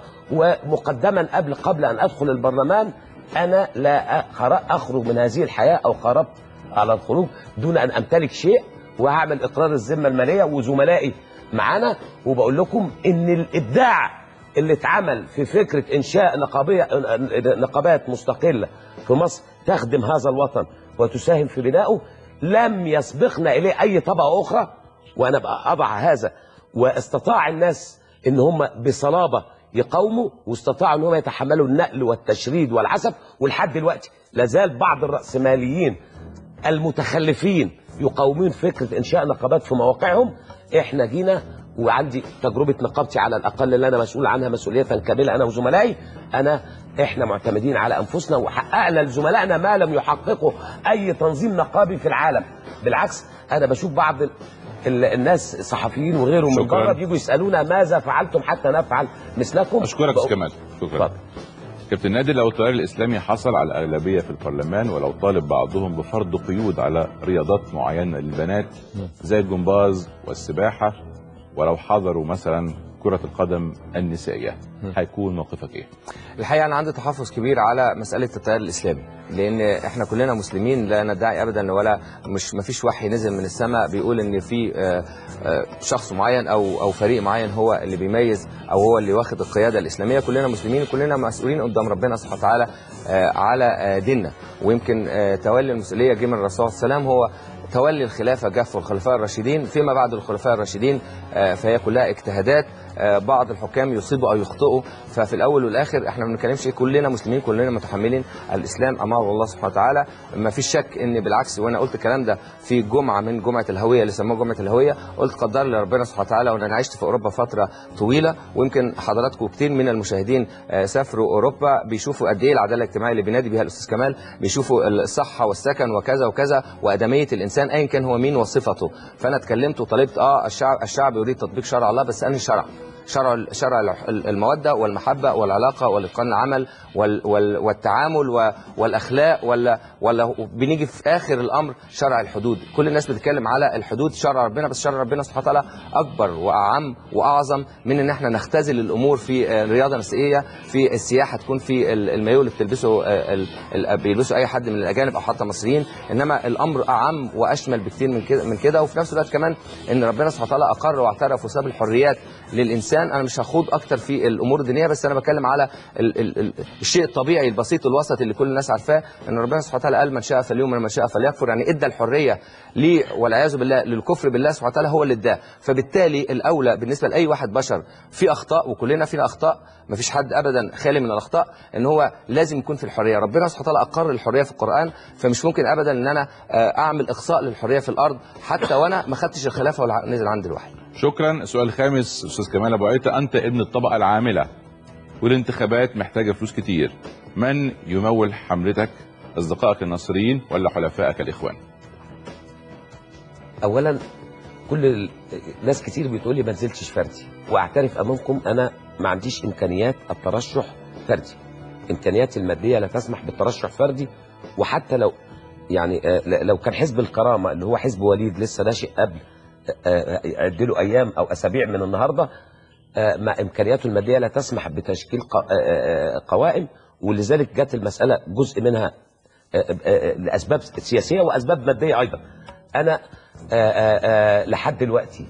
ومقدما قبل قبل ان ادخل البرلمان انا لا أخر- اخرج من هذه الحياه او قربت على الخروج دون ان امتلك شيء وهعمل اقرار الذمه الماليه وزملائي معانا وبقول لكم ان الابداع اللي اتعمل في فكره انشاء نقابيه نقابات مستقله في مصر تخدم هذا الوطن وتساهم في بنائه لم يسبقنا اليه اي طبقه اخرى وانا بقى اضع هذا واستطاع الناس ان هم بصلابه يقاوموا واستطاعوا ان هم يتحملوا النقل والتشريد والعسف ولحد دلوقتي لازال بعض الراسماليين المتخلفين يقاومون فكره انشاء نقابات في مواقعهم احنا جينا وعندي تجربه نقابتي على الاقل اللي انا مسؤول عنها مسؤوليه كامله انا وزملائي انا احنا معتمدين على انفسنا وحققنا لزملائنا ما لم يحققه اي تنظيم نقابي في العالم بالعكس انا بشوف بعض ال- ال- الناس صحفيين وغيرهم من
شكراً.
بره بيجوا يسالونا ماذا فعلتم حتى نفعل مثلكم
اشكرك
بقول-
استاذ كمال شكرا
اتفضل.
كابتن نادر لو التيار الاسلامي حصل على اغلبيه في البرلمان ولو طالب بعضهم بفرض قيود على رياضات معينه للبنات زي الجمباز والسباحه ولو حضروا مثلا كره القدم النسائيه هيكون موقفك ايه؟
الحقيقه انا عندي تحفظ كبير على مساله التيار الاسلامي لان احنا كلنا مسلمين لا ندعي ابدا ولا مش ما فيش وحي نزل من السماء بيقول ان في آه، آه، شخص معين او او فريق معين هو اللي بيميز او هو اللي واخد القياده الاسلاميه كلنا مسلمين كلنا مسؤولين قدام ربنا سبحانه وتعالى آه، على آه، ديننا ويمكن آه، تولي المسؤوليه جه من الرسول صلى الله عليه وسلم هو تولي الخلافه جف الخلفاء الراشدين فيما بعد الخلفاء الراشدين آه، فهي كلها اجتهادات آه، بعض الحكام يصيبوا او يخطئوا ففي الاول والاخر احنا ما بنتكلمش كلنا مسلمين كلنا متحملين الاسلام امام الله سبحانه وتعالى ما فيش شك ان بالعكس وانا قلت الكلام ده في جمعه من جمعه الهويه اللي سموها جمعه الهويه قلت قدر لي ربنا سبحانه وتعالى وان انا عشت في اوروبا فتره طويله ويمكن حضراتكم كتير من المشاهدين آه، سافروا اوروبا بيشوفوا قد ايه العداله الاجتماعيه اللي بينادي بها الاستاذ كمال بيشوفوا الصحه والسكن وكذا وكذا وادميه الانسان ايا كان هو مين وصفته فانا اتكلمت وطالبت اه الشعب الشعب يريد تطبيق شرع الله بس انهي شرع شرع شرع الموده والمحبه والعلاقه والاتقان العمل وال وال والتعامل و- والاخلاق ولا ولا بنيجي في اخر الامر شرع الحدود كل الناس بتتكلم على الحدود شرع ربنا بس شرع ربنا سبحانه وتعالى اكبر واعم واعظم من ان احنا نختزل الامور في آه، الرياضه النسائيه في السياحه تكون في ال- المايو اللي بتلبسه آه، ال- ال- بيلبسه اي حد من الاجانب او حتى مصريين انما الامر اعم واشمل بكتير من كده من كده وفي نفس الوقت كمان ان ربنا سبحانه وتعالى اقر واعترف وساب الحريات للانسان انا مش هخوض اكتر في الامور الدينيه بس انا بتكلم على ال ال ال الشيء الطبيعي البسيط الوسط اللي كل الناس عارفاه ان ربنا سبحانه وتعالى قال من شاء فليؤمن ومن شاء فليكفر يعني ادى الحريه ليه والعياذ بالله للكفر بالله سبحانه وتعالى هو اللي اداه فبالتالي الاولى بالنسبه لاي واحد بشر في اخطاء وكلنا فينا اخطاء ما فيش حد ابدا خالي من الاخطاء ان هو لازم يكون في الحريه ربنا سبحانه وتعالى اقر الحريه في القران فمش ممكن ابدا ان انا آه، اعمل اقصاء للحريه في الارض حتى وانا ما خدتش الخلافه ولا نزل عندي الوحي
شكرا السؤال الخامس استاذ كمال ابو عيطه انت ابن الطبقه العامله والانتخابات محتاجه فلوس كتير من يمول حملتك اصدقائك الناصريين ولا حلفائك الاخوان
اولا كل ال- ناس كتير بتقول لي ما نزلتش فردي واعترف امامكم انا ما عنديش امكانيات الترشح فردي امكانياتي الماديه لا تسمح بالترشح فردي وحتى لو يعني آه، ل- لو كان حزب الكرامه اللي هو حزب وليد لسه ناشئ قبل اديله ايام او اسابيع من النهارده آه، ما امكانياته الماديه لا تسمح بتشكيل ق- آه، آه، قوائم ولذلك جت المساله جزء منها آه، آه، آه، لاسباب سياسيه واسباب ماديه ايضا انا آه، آه، آه، لحد دلوقتي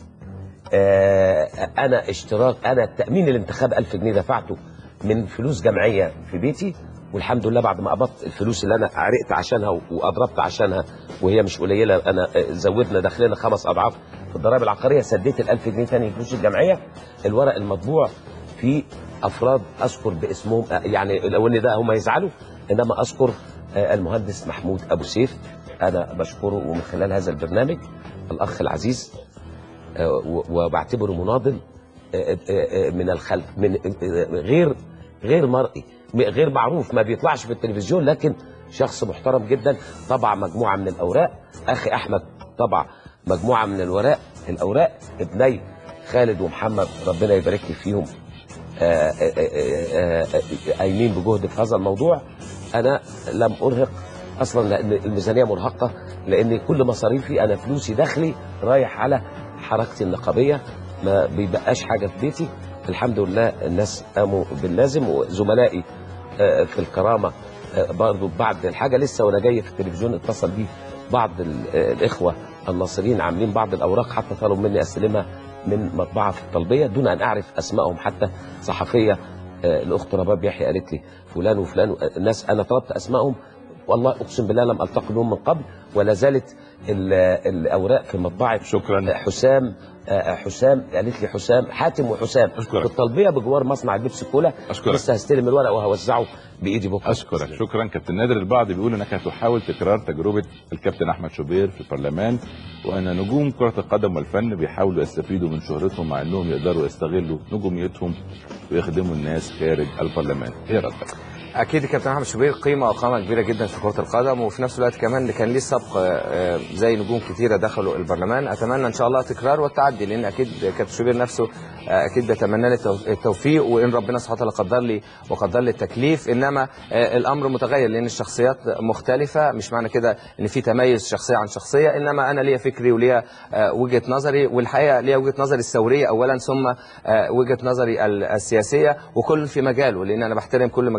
آه، انا اشتراك انا تامين الانتخاب 1000 جنيه دفعته من فلوس جمعيه في بيتي والحمد لله بعد ما قبضت الفلوس اللي انا عرقت عشانها واضربت عشانها وهي مش قليله انا آه، زودنا دخلنا خمس اضعاف في الضرائب العقاريه سديت ال 1000 جنيه تاني فلوس الجمعيه الورق المطبوع في افراد اذكر باسمهم آه، يعني لو ان ده هم يزعلوا انما اذكر آه، المهندس محمود ابو سيف انا بشكره ومن خلال هذا البرنامج الاخ العزيز آه، و- وبعتبره مناضل آه، آه، آه، من الخلف من آه، غير غير مرئي م- غير معروف ما بيطلعش في التلفزيون لكن شخص محترم جدا طبع مجموعه من الاوراق اخي احمد طبع مجموعه من الوراق الاوراق ابني خالد ومحمد ربنا يبارك لي فيهم آه، آه، آه، آه، آه، قايمين بجهد في هذا الموضوع انا لم ارهق اصلا لان الميزانيه مرهقه لان كل مصاريفي انا فلوسي دخلي رايح على حركتي النقابيه ما بيبقاش حاجه في بيتي الحمد لله الناس قاموا باللازم وزملائي آه، في الكرامه آه، برضو بعد الحاجه لسه وانا جاي في التلفزيون اتصل بي بعض ال- آه، الاخوه الناصريين عاملين بعض الاوراق حتى طلبوا مني استلمها من مطبعه في الطلبيه دون ان اعرف اسمائهم حتى صحفيه آه، الاخت رباب يحيى قالت لي فلان وفلان آه، الناس انا طلبت اسمائهم والله اقسم بالله لم التقي بهم من قبل ولا زالت ال- الاوراق في مطبعه
شكرا
حسام آه، حسام قالت لي حسام حاتم وحسام
أشكرك.
في الطلبيه بجوار مصنع البيبسي كولا
أشكرك.
لسه هستلم الورق وهوزعه بايدي بكره
اشكرك شكرا كابتن نادر البعض بيقول انك هتحاول تكرار تجربه الكابتن احمد شوبير في البرلمان وان نجوم كره القدم والفن بيحاولوا يستفيدوا من شهرتهم مع انهم يقدروا يستغلوا نجوميتهم ويخدموا الناس خارج البرلمان ايه رايك
اكيد كابتن احمد شوبير قيمه وقامه كبيره جدا في كره القدم وفي نفس الوقت كمان اللي كان ليه سبق آه، زي نجوم كتيره دخلوا البرلمان اتمنى ان شاء الله تكرار والتعدي لان اكيد كابتن شوبير نفسه آه، اكيد بتمنى لي التو- التوفيق وان ربنا سبحانه وتعالى قدر لي وقدر لي التكليف انما آه، الامر متغير لان الشخصيات مختلفه مش معنى كده ان في تميز شخصيه عن شخصيه انما انا ليا فكري وليا آه، وجهه نظري والحقيقه ليا وجهه نظري الثوريه اولا ثم آه، وجهه نظري ال- السياسيه وكل في مجاله لان انا بحترم كل مجالات وبحترم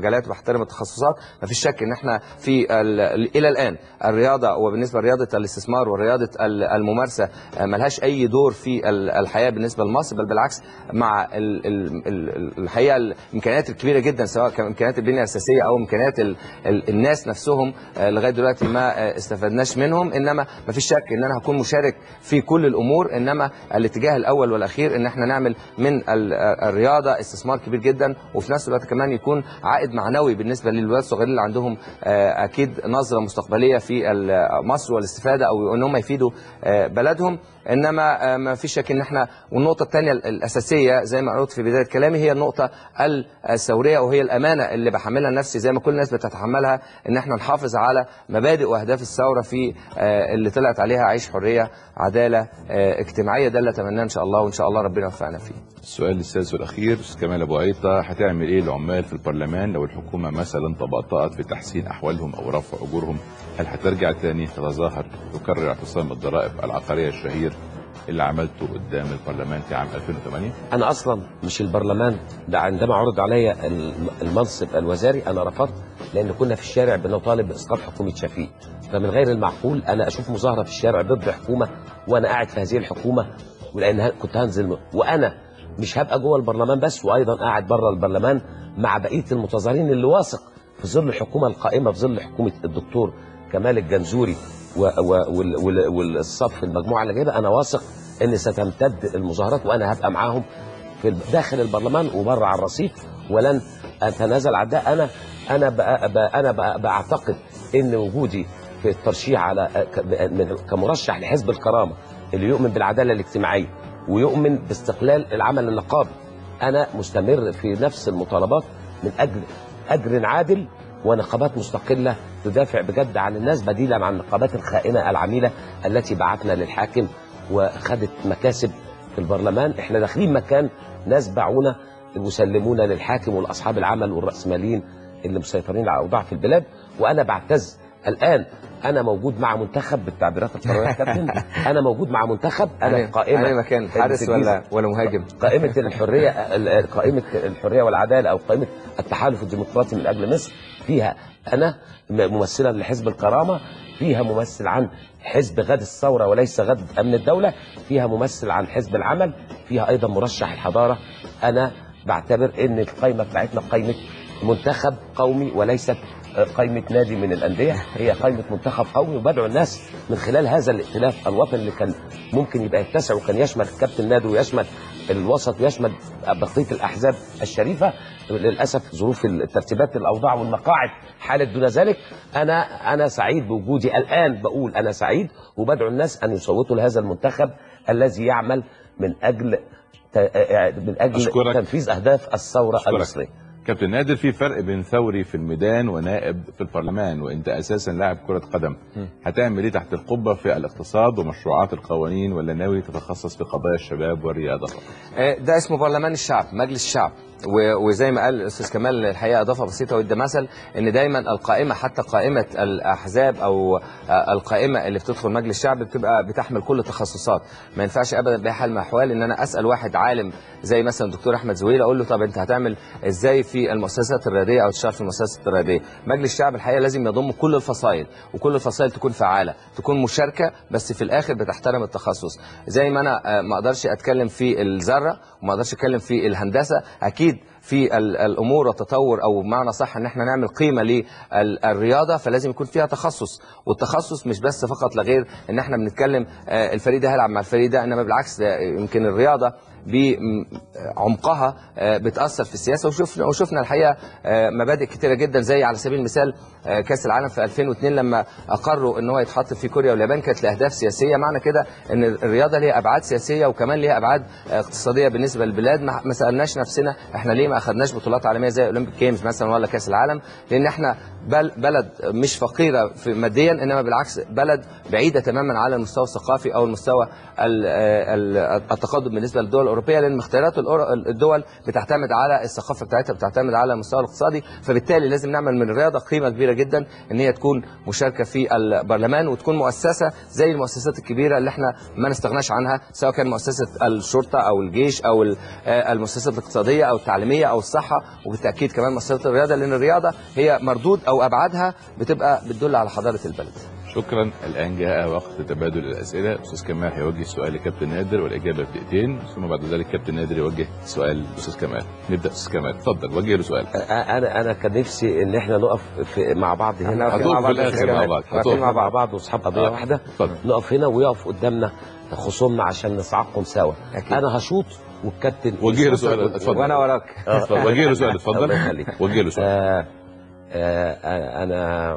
بنحترم التخصصات ما فيش شك ان احنا في ال- ال- الى الان الرياضه وبالنسبه لرياضه الاستثمار ورياضه ال- الممارسه آه، ملهاش اي دور في ال- الحياه بالنسبه لمصر بل بالعكس مع ال- ال- ال- الحقيقه الامكانيات الكبيره جدا سواء كان امكانيات البنيه الاساسيه او امكانيات ال- ال- الناس نفسهم آه، لغايه دلوقتي ما آه، استفدناش منهم انما ما فيش شك ان انا هكون مشارك في كل الامور انما الاتجاه الاول والاخير ان احنا نعمل من ال- الرياضه استثمار كبير جدا وفي نفس الوقت كمان يكون عائد معنوي بالنسبه للولاد الصغيرين اللي عندهم آه، اكيد نظره مستقبليه في ال- مصر والاستفاده او ان هم يفيدوا آه، بلدهم انما آه، ما فيش شك ان احنا والنقطه الثانيه الاساسيه زي ما قلت في بدايه كلامي هي النقطه الثوريه وهي الامانه اللي بحملها نفسي زي ما كل الناس بتتحملها ان احنا نحافظ على مبادئ واهداف الثوره في آه، اللي طلعت عليها عيش حريه عداله آه، اجتماعيه ده اللي اتمناه ان شاء الله وان شاء الله ربنا يوفقنا فيه
السؤال السادس والاخير استاذ كمال ابو عيطه هتعمل ايه العمال في البرلمان لو الحكومه مثلا طبطأت في تحسين احوالهم او رفع اجورهم هل هترجع تاني تتظاهر تكرر اعتصام الضرائب العقاريه الشهير اللي عملته قدام البرلمان في عام 2008
انا اصلا مش البرلمان ده عندما عرض علي الم- المنصب الوزاري انا رفضت لان كنا في الشارع بنطالب باسقاط حكومه شفيق فمن غير المعقول انا اشوف مظاهره في الشارع ضد حكومه وانا قاعد في هذه الحكومه ولان ه- كنت هنزل وانا مش هبقى جوه البرلمان بس وايضا قاعد بره البرلمان مع بقيه المتظاهرين اللي واثق في ظل الحكومه القائمه في ظل حكومه الدكتور كمال الجنزوري و- و- وال- وال- والصف المجموعه اللي جايبه انا واثق ان ستمتد المظاهرات وانا هبقى معاهم في الب- داخل البرلمان وبره على الرصيف ولن اتنازل عن ده انا انا بقى بقى انا بقى بعتقد ان وجودي في الترشيح على ك- من- كمرشح لحزب الكرامه اللي يؤمن بالعداله الاجتماعيه ويؤمن باستقلال العمل النقابي انا مستمر في نفس المطالبات من اجل اجر عادل ونقابات مستقله تدافع بجد عن الناس بديلا عن النقابات الخائنه العميله التي بعتنا للحاكم وخدت مكاسب في البرلمان احنا داخلين مكان ناس باعونا وسلمونا للحاكم والاصحاب العمل والراسماليين اللي مسيطرين على الاوضاع في البلاد وانا بعتز الان انا موجود مع منتخب بالتعبيرات القانونيه يا كابتن انا موجود مع منتخب انا في قائمه
أنا مكان حارس
في الجيزة.
ولا ولا مهاجم
قائمة الحرية ال- قائمة الحرية والعدالة أو قائمة التحالف الديمقراطي من أجل مصر فيها أنا م- ممثلا لحزب الكرامة فيها ممثل عن حزب غد الثورة وليس غد أمن الدولة فيها ممثل عن حزب العمل فيها أيضا مرشح الحضارة أنا بعتبر أن القائمة بتاعتنا قائمة منتخب قومي وليست قائمة نادي من الأندية هي قائمة منتخب قومي وبدعو الناس من خلال هذا الائتلاف الوطني اللي كان ممكن يبقى يتسع وكان يشمل كابتن نادي ويشمل الوسط ويشمل بقية الأحزاب الشريفة للأسف ظروف الترتيبات الأوضاع والمقاعد حالت دون ذلك أنا أنا سعيد بوجودي الآن بقول أنا سعيد وبدعو الناس أن يصوتوا لهذا المنتخب الذي يعمل من أجل ت- من أجل
أشكرك.
تنفيذ أهداف الثورة
أشكرك.
المصرية
كابتن نادر في فرق بين ثوري في الميدان ونائب في البرلمان وانت اساسا لاعب كره قدم هتعمل ايه تحت القبه في الاقتصاد ومشروعات القوانين ولا ناوي تتخصص في قضايا الشباب والرياضه فقط
آه، ده اسمه برلمان الشعب مجلس الشعب و- وزي ما قال الاستاذ كمال الحقيقه اضافه بسيطه وادى مثل ان دايما القائمه حتى قائمه الاحزاب او آه، القائمه اللي بتدخل مجلس الشعب بتبقى بتحمل كل التخصصات ما ينفعش ابدا باي حال من الاحوال ان انا اسال واحد عالم زي مثلا الدكتور احمد زويل اقول له طب انت هتعمل ازاي في المؤسسات الرياضيه او تشتغل في المؤسسات الرياضيه مجلس الشعب الحقيقه لازم يضم كل الفصائل وكل الفصائل تكون فعاله تكون مشاركه بس في الاخر بتحترم التخصص زي ما انا آه، ما اقدرش اتكلم في الذره وما اقدرش اتكلم في الهندسه اكيد في ال- الامور والتطور او بمعنى صح ان احنا نعمل قيمه للرياضه فلازم يكون فيها تخصص والتخصص مش بس فقط لغير ان احنا بنتكلم آه، الفريق ده هيلعب مع الفريق ده انما بالعكس ده يمكن الرياضه بعمقها آه، بتاثر في السياسه وشفنا وشفنا الحقيقه آه، مبادئ كتيره جدا زي على سبيل المثال آه، كاس العالم في 2002 لما اقروا ان هو يتحط في كوريا واليابان كانت لاهداف سياسيه معنى كده ان الرياضه ليها ابعاد سياسيه وكمان ليها ابعاد آه، اقتصاديه بالنسبه للبلاد ما ما سالناش نفسنا احنا ليه ما اخذناش بطولات عالميه زي اولمبيك جيمز مثلا ولا كاس العالم لان احنا بل بلد مش فقيره في ماديا انما بالعكس بلد بعيده تماما على المستوى الثقافي او المستوى ال- ال- التقدم بالنسبه للدول الاوروبيه لان اختيارات الأور- الدول بتعتمد على الثقافه بتاعتها بتعتمد على المستوى الاقتصادي فبالتالي لازم نعمل من الرياضه قيمه كبيره جدا ان هي تكون مشاركه في البرلمان وتكون مؤسسه زي المؤسسات الكبيره اللي احنا ما نستغناش عنها سواء كان مؤسسه الشرطه او الجيش او ال- آه، المؤسسات الاقتصاديه او التعليميه او الصحه وبالتاكيد كمان مؤسسات الرياضه لان الرياضه هي مردود او ابعادها بتبقى بتدل على حضاره البلد
شكرا الان جاء وقت تبادل الاسئله استاذ كمال هيوجه سؤال لكابتن نادر والاجابه في دقيقتين ثم بعد ذلك كابتن نادر يوجه سؤال لاستاذ كمال نبدا استاذ كمال اتفضل وجه له سؤال
انا انا كان نفسي ان احنا نقف في مع بعض هنا
واقفين
هتقف
مع
في
بعض
الاخر
في
مع
الجمال.
بعض
واقفين
هتقف
مع بعض, بعض واصحاب قضيه
آه.
واحده
اتفضل
نقف هنا ويقف قدامنا خصومنا عشان نصعقهم سوا
أكيد.
انا هشوط والكابتن
وجه له
يشوط
سؤال
وال-
اتفضل
وانا وراك
اتفضل. وجه له سؤال
الله
اتفضل
يخليك.
وجه له سؤال
آه آه انا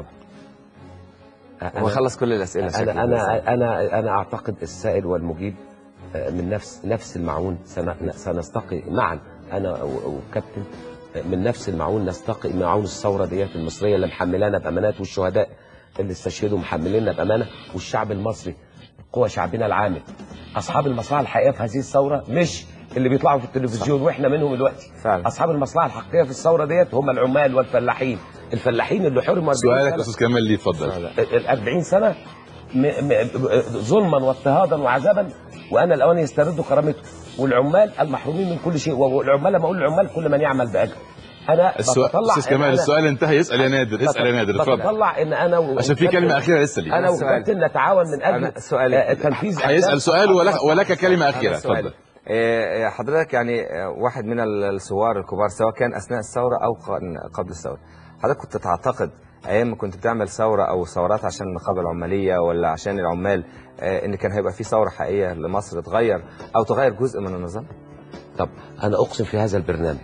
هو خلص كل الاسئله شكله
انا
بس.
انا انا انا اعتقد السائل والمجيب آه، من نفس نفس المعون سن- سنستقي معا انا و- والكابتن آه، من نفس المعون نستقي معون الثوره ديت المصريه اللي محملانا بامانات والشهداء اللي استشهدوا محمليننا بامانه والشعب المصري قوى شعبنا العامل اصحاب المصلحه الحقيقيه في هذه الثوره مش اللي بيطلعوا في التلفزيون واحنا منهم دلوقتي
فعلا
اصحاب المصلحه الحقيقيه في الثوره ديت هم العمال والفلاحين الفلاحين اللي حرموا 40
سؤالك
سنة.
استاذ كمال ليه اتفضل
ال 40 سنه م... م... ظلما واضطهادا وعذابا وانا الاوان يستردوا كرامته والعمال المحرومين من كل شيء والعمال لما اقول العمال كل من يعمل باجر انا
السؤال
بتطلع
استاذ كمال
إن أنا-
السؤال انتهى يسال يا نادر اسال يا نادر اتفضل
بتطلع ان انا و...
عشان في كلمه اخيره لسه ليه
انا
السؤال.
وكابتن نتعاون من اجل
أنا سؤالي.
آه، تنفيذ
هيسال
أهداف
سؤال ولك,
أصحاب
ولك كلمه اخيره
هذا سؤالي.
اتفضل
آه، حضرتك يعني آه، واحد من الثوار الكبار سواء كان اثناء الثوره او ق- قبل الثوره حضرتك كنت تعتقد ايام ما كنت بتعمل ثوره او ثورات عشان النقابه العماليه ولا عشان العمال آه، ان كان هيبقى في ثوره حقيقيه لمصر تغير او تغير جزء من النظام
طب انا اقسم في هذا البرنامج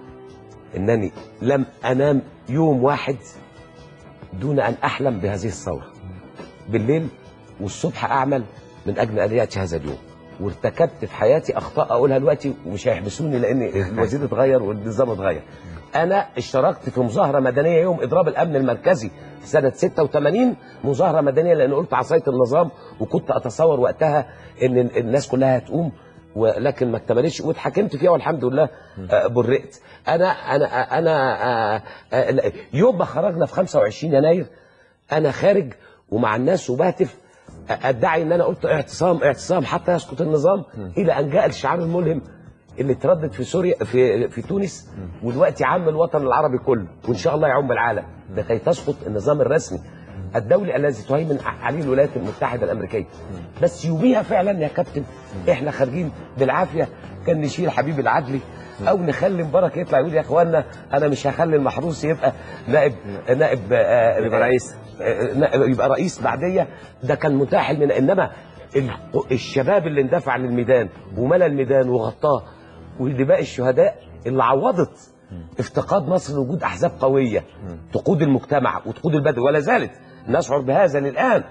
انني لم انام يوم واحد دون ان احلم بهذه الثوره بالليل والصبح اعمل من اجل ان ياتي هذا اليوم وارتكبت في حياتي اخطاء اقولها دلوقتي ومش هيحبسوني لان الوزير اتغير والنظام اتغير انا اشتركت في مظاهره مدنيه يوم اضراب الامن المركزي في سنه 86 مظاهره مدنيه لان قلت عصايه النظام وكنت اتصور وقتها ان الناس كلها هتقوم ولكن ما اكتملتش واتحكمت فيها والحمد لله آه، برئت انا انا انا آه، آه، لا، يوم ما خرجنا في 25 يناير انا خارج ومع الناس وبهتف ادعي ان انا قلت اعتصام اعتصام حتى يسقط النظام الى ان جاء الشعار الملهم اللي اتردد في سوريا في في تونس ودلوقتي عام الوطن العربي كله وان شاء الله يعم العالم لكي تسقط النظام الرسمي الدولي الذي تهيمن عليه الولايات المتحده الامريكيه بس يوميها فعلا يا كابتن احنا خارجين بالعافيه كان نشيل حبيب العدلي او نخلي مبارك يطلع يقول يا اخوانا انا مش هخلي المحروس يبقى نائب نائب آه،
يبقى رئيس
آه، يبقى رئيس بعديه ده كان متاح من انما ال- الشباب اللي اندفع للميدان وملى الميدان وغطاه ودماء الشهداء اللي عوضت افتقاد مصر لوجود احزاب قويه تقود المجتمع وتقود البلد ولا زالت نشعر بهذا للان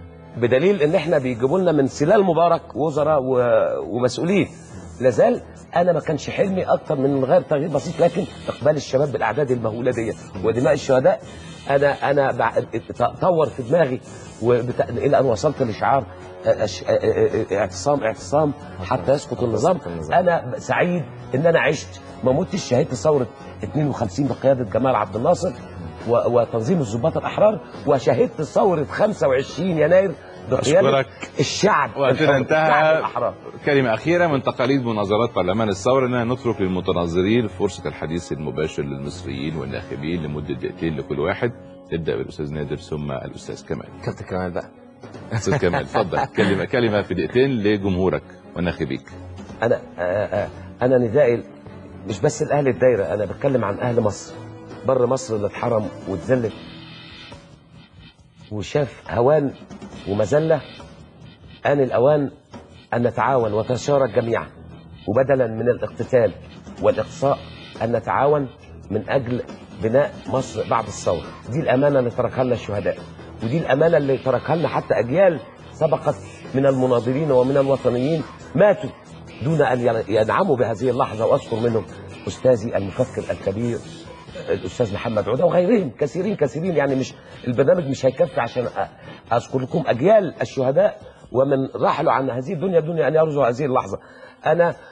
بدليل ان احنا بيجيبوا لنا من سلال مبارك وزراء و- ومسؤولين لازال انا ما كانش حلمي اكتر من غير تغيير بسيط لكن اقبال الشباب بالاعداد المهوله ديت ودماء الشهداء انا انا بع- طور في دماغي وبتا... الى ان وصلت لشعار أش- اعتصام اعتصام حتى يسقط النظام انا سعيد ان انا عشت ما متش شهدت ثوره 52 بقياده جمال عبد الناصر و- وتنظيم الضباط الاحرار وشهدت ثوره 25 يناير بقياده
أشكرك.
الشعب
وقتنا
الحر-
انتهى.
الشعب الاحرار
كلمة أخيرة من تقاليد مناظرات برلمان الثورة أننا نترك للمتناظرين فرصة الحديث المباشر للمصريين والناخبين لمدة دقيقتين لكل واحد نبدأ بالأستاذ نادر ثم الأستاذ كمال
كابتن كمال بقى
أستاذ كمال اتفضل كلمة كلمة في دقيقتين لجمهورك وناخبيك
انا آه، آه، انا ندائي مش بس لاهل الدايره انا بتكلم عن اهل مصر بر مصر اللي اتحرم واتذلل وشاف هوان ومذله آن الأوان أن نتعاون وتشارك جميعا وبدلا من الاقتتال والإقصاء أن نتعاون من أجل بناء مصر بعد الثورة دي الأمانة اللي تركها لنا الشهداء ودي الأمانة اللي تركها لنا حتى أجيال سبقت من المناضلين ومن الوطنيين ماتوا دون أن ينعموا بهذه اللحظة وأذكر منهم أستاذي المفكر الكبير الاستاذ محمد عوده وغيرهم كثيرين كثيرين يعني مش البرنامج مش هيكفي عشان أ- اذكر لكم اجيال الشهداء ومن رحلوا عن هذه الدنيا دون ان يرجوا هذه اللحظه انا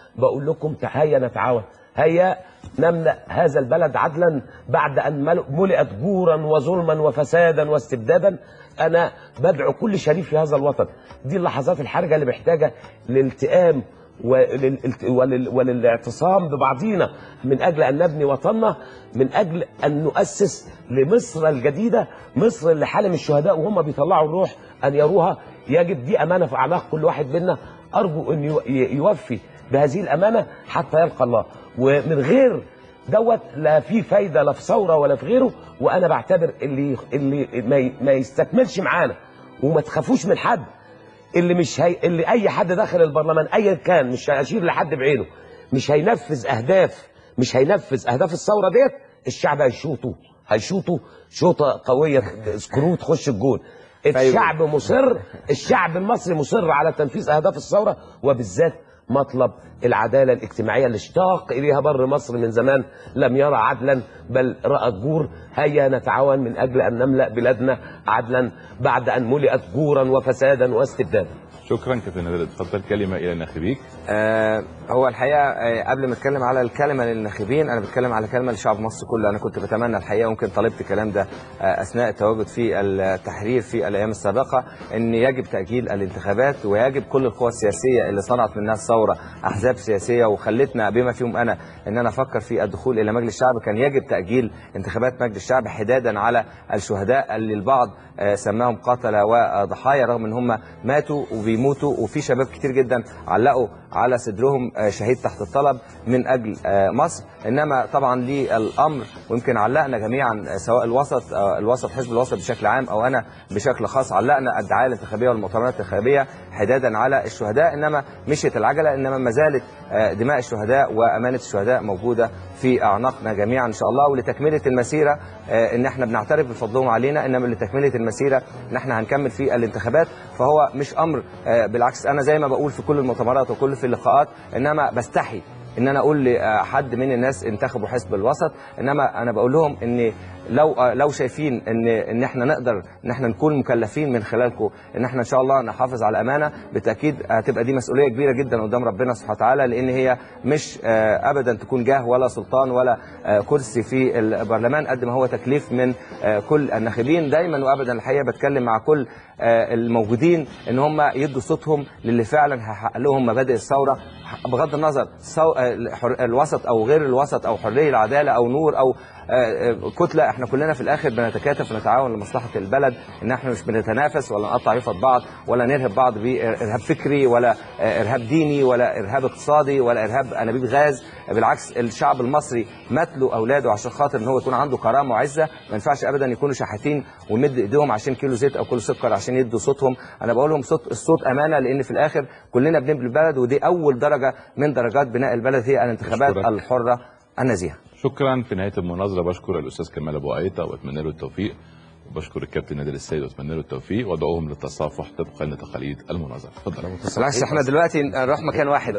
بقول لكم هيا نتعاون هيا نملا هذا البلد عدلا بعد ان مل- ملئت جورا وظلما وفسادا واستبدادا انا بدعو كل شريف في هذا الوطن دي اللحظات الحرجه اللي محتاجه للالتئام ولل... ولل... وللاعتصام ببعضينا من اجل ان نبني وطننا من اجل ان نؤسس لمصر الجديده مصر اللي حالم الشهداء وهم بيطلعوا الروح ان يروها يجب دي امانه في اعناق كل واحد منا ارجو ان يو- ي- يوفي بهذه الامانه حتى يلقى الله ومن غير دوت لا في فايده لا في ثوره ولا في غيره وانا بعتبر اللي اللي ما ي- ما يستكملش معانا وما تخافوش من حد اللي مش هي... اللي اي حد داخل البرلمان ايا كان مش هيشير لحد بعينه مش هينفذ اهداف مش هينفذ اهداف الثوره ديت الشعب هيشوطه هيشوطه شوطه قويه سكرو تخش الجول الشعب مصر الشعب المصري مصر على تنفيذ اهداف الثوره وبالذات مطلب العداله الاجتماعيه اللي اشتاق اليها بر مصر من زمان لم يرى عدلا بل راى جور هيا نتعاون من اجل ان نملا بلادنا عدلا بعد ان ملئت جورا وفسادا واستبدادا
شكرا كابتن نادر اتفضل كلمه الى ناخبيك
آه هو الحقيقه آه قبل ما اتكلم على الكلمه للناخبين انا بتكلم على كلمه لشعب مصر كله انا كنت بتمنى الحقيقه ويمكن طلبت الكلام ده آه اثناء التواجد في التحرير في الايام السابقه ان يجب تاجيل الانتخابات ويجب كل القوى السياسيه اللي صنعت منها الثوره احزاب سياسيه وخلتنا بما فيهم انا ان انا افكر في الدخول الى مجلس الشعب كان يجب تاجيل انتخابات مجلس الشعب حدادا على الشهداء اللي البعض آه، سماهم قتلة وضحايا رغم ان هم ماتوا وبيموتوا وفي شباب كتير جدا علقوا على صدرهم آه، شهيد تحت الطلب من اجل آه، مصر انما طبعا للامر ويمكن علقنا جميعا آه، سواء الوسط آه، الوسط حزب الوسط بشكل عام او انا بشكل خاص علقنا الدعايه الانتخابيه والمؤتمرات الانتخابيه حدادا على الشهداء انما مشيت العجله انما ما زالت آه، دماء الشهداء وامانه الشهداء موجوده في اعناقنا جميعا ان شاء الله ولتكمله المسيره آه، ان احنا بنعترف بفضلهم علينا انما لتكمله المسيره ان احنا هنكمل في الانتخابات فهو مش امر آه، بالعكس انا زي ما بقول في كل المؤتمرات وكل في اللقاءات انما بستحي ان انا اقول لحد من الناس انتخبوا حزب الوسط انما انا بقول لهم ان لو لو شايفين ان ان احنا نقدر ان احنا نكون مكلفين من خلالكم ان احنا ان شاء الله نحافظ على الامانه بالتاكيد هتبقى دي مسؤوليه كبيره جدا قدام ربنا سبحانه وتعالى لان هي مش آه، ابدا تكون جاه ولا سلطان ولا آه، كرسي في البرلمان قد ما هو تكليف من آه، كل الناخبين دايما وابدا الحقيقه بتكلم مع كل آه، الموجودين ان هم يدوا صوتهم للي فعلا هيحقق لهم مبادئ الثوره بغض النظر سو... آه، الحر- الوسط او غير الوسط او حريه العداله او نور او آه، آه، كتله احنا كلنا في الاخر بنتكاتف ونتعاون لمصلحه البلد ان احنا مش بنتنافس ولا نقطع يفط بعض ولا نرهب بعض بارهاب فكري ولا آه، ارهاب ديني ولا ارهاب اقتصادي ولا ارهاب انابيب غاز بالعكس الشعب المصري مات له اولاده عشان خاطر ان هو يكون عنده كرامه وعزه ما ينفعش ابدا يكونوا شحاتين ويمد ايديهم عشان كيلو زيت او كيلو سكر عشان يدوا صوتهم انا بقول لهم صوت الصوت امانه لان في الاخر كلنا بنبني البلد ودي اول درجه من درجات بناء البلد هي الانتخابات
أشكرك.
الحره النزيهه
شكرا في نهايه المناظره بشكر الاستاذ كمال ابو قيطه واتمنى له التوفيق وبشكر الكابتن نادر السيد واتمنى له التوفيق وادعوهم للتصافح طبقا لتقاليد المناظره اتفضل
بالعكس احنا دلوقتي نروح مكان واحد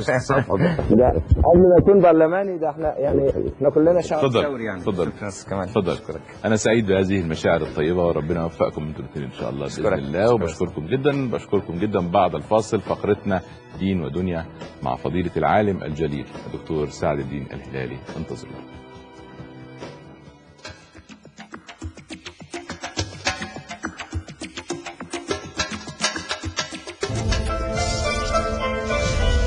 اتفضل.
ده قبل ما يكون برلماني ده احنا يعني احنا كلنا شعب
اتفضل.
ثوري يعني
اتفضل.
شكراً أستاذ كمال
اتفضل انا سعيد بهذه المشاعر الطيبه وربنا يوفقكم انتم الاثنين ان شاء الله باذن
أشكرك.
الله
أشكرك.
وبشكركم جدا بشكركم جدا بعد الفاصل فقرتنا دين ودنيا مع فضيله العالم الجليل الدكتور سعد الدين الهلالي انتظرونا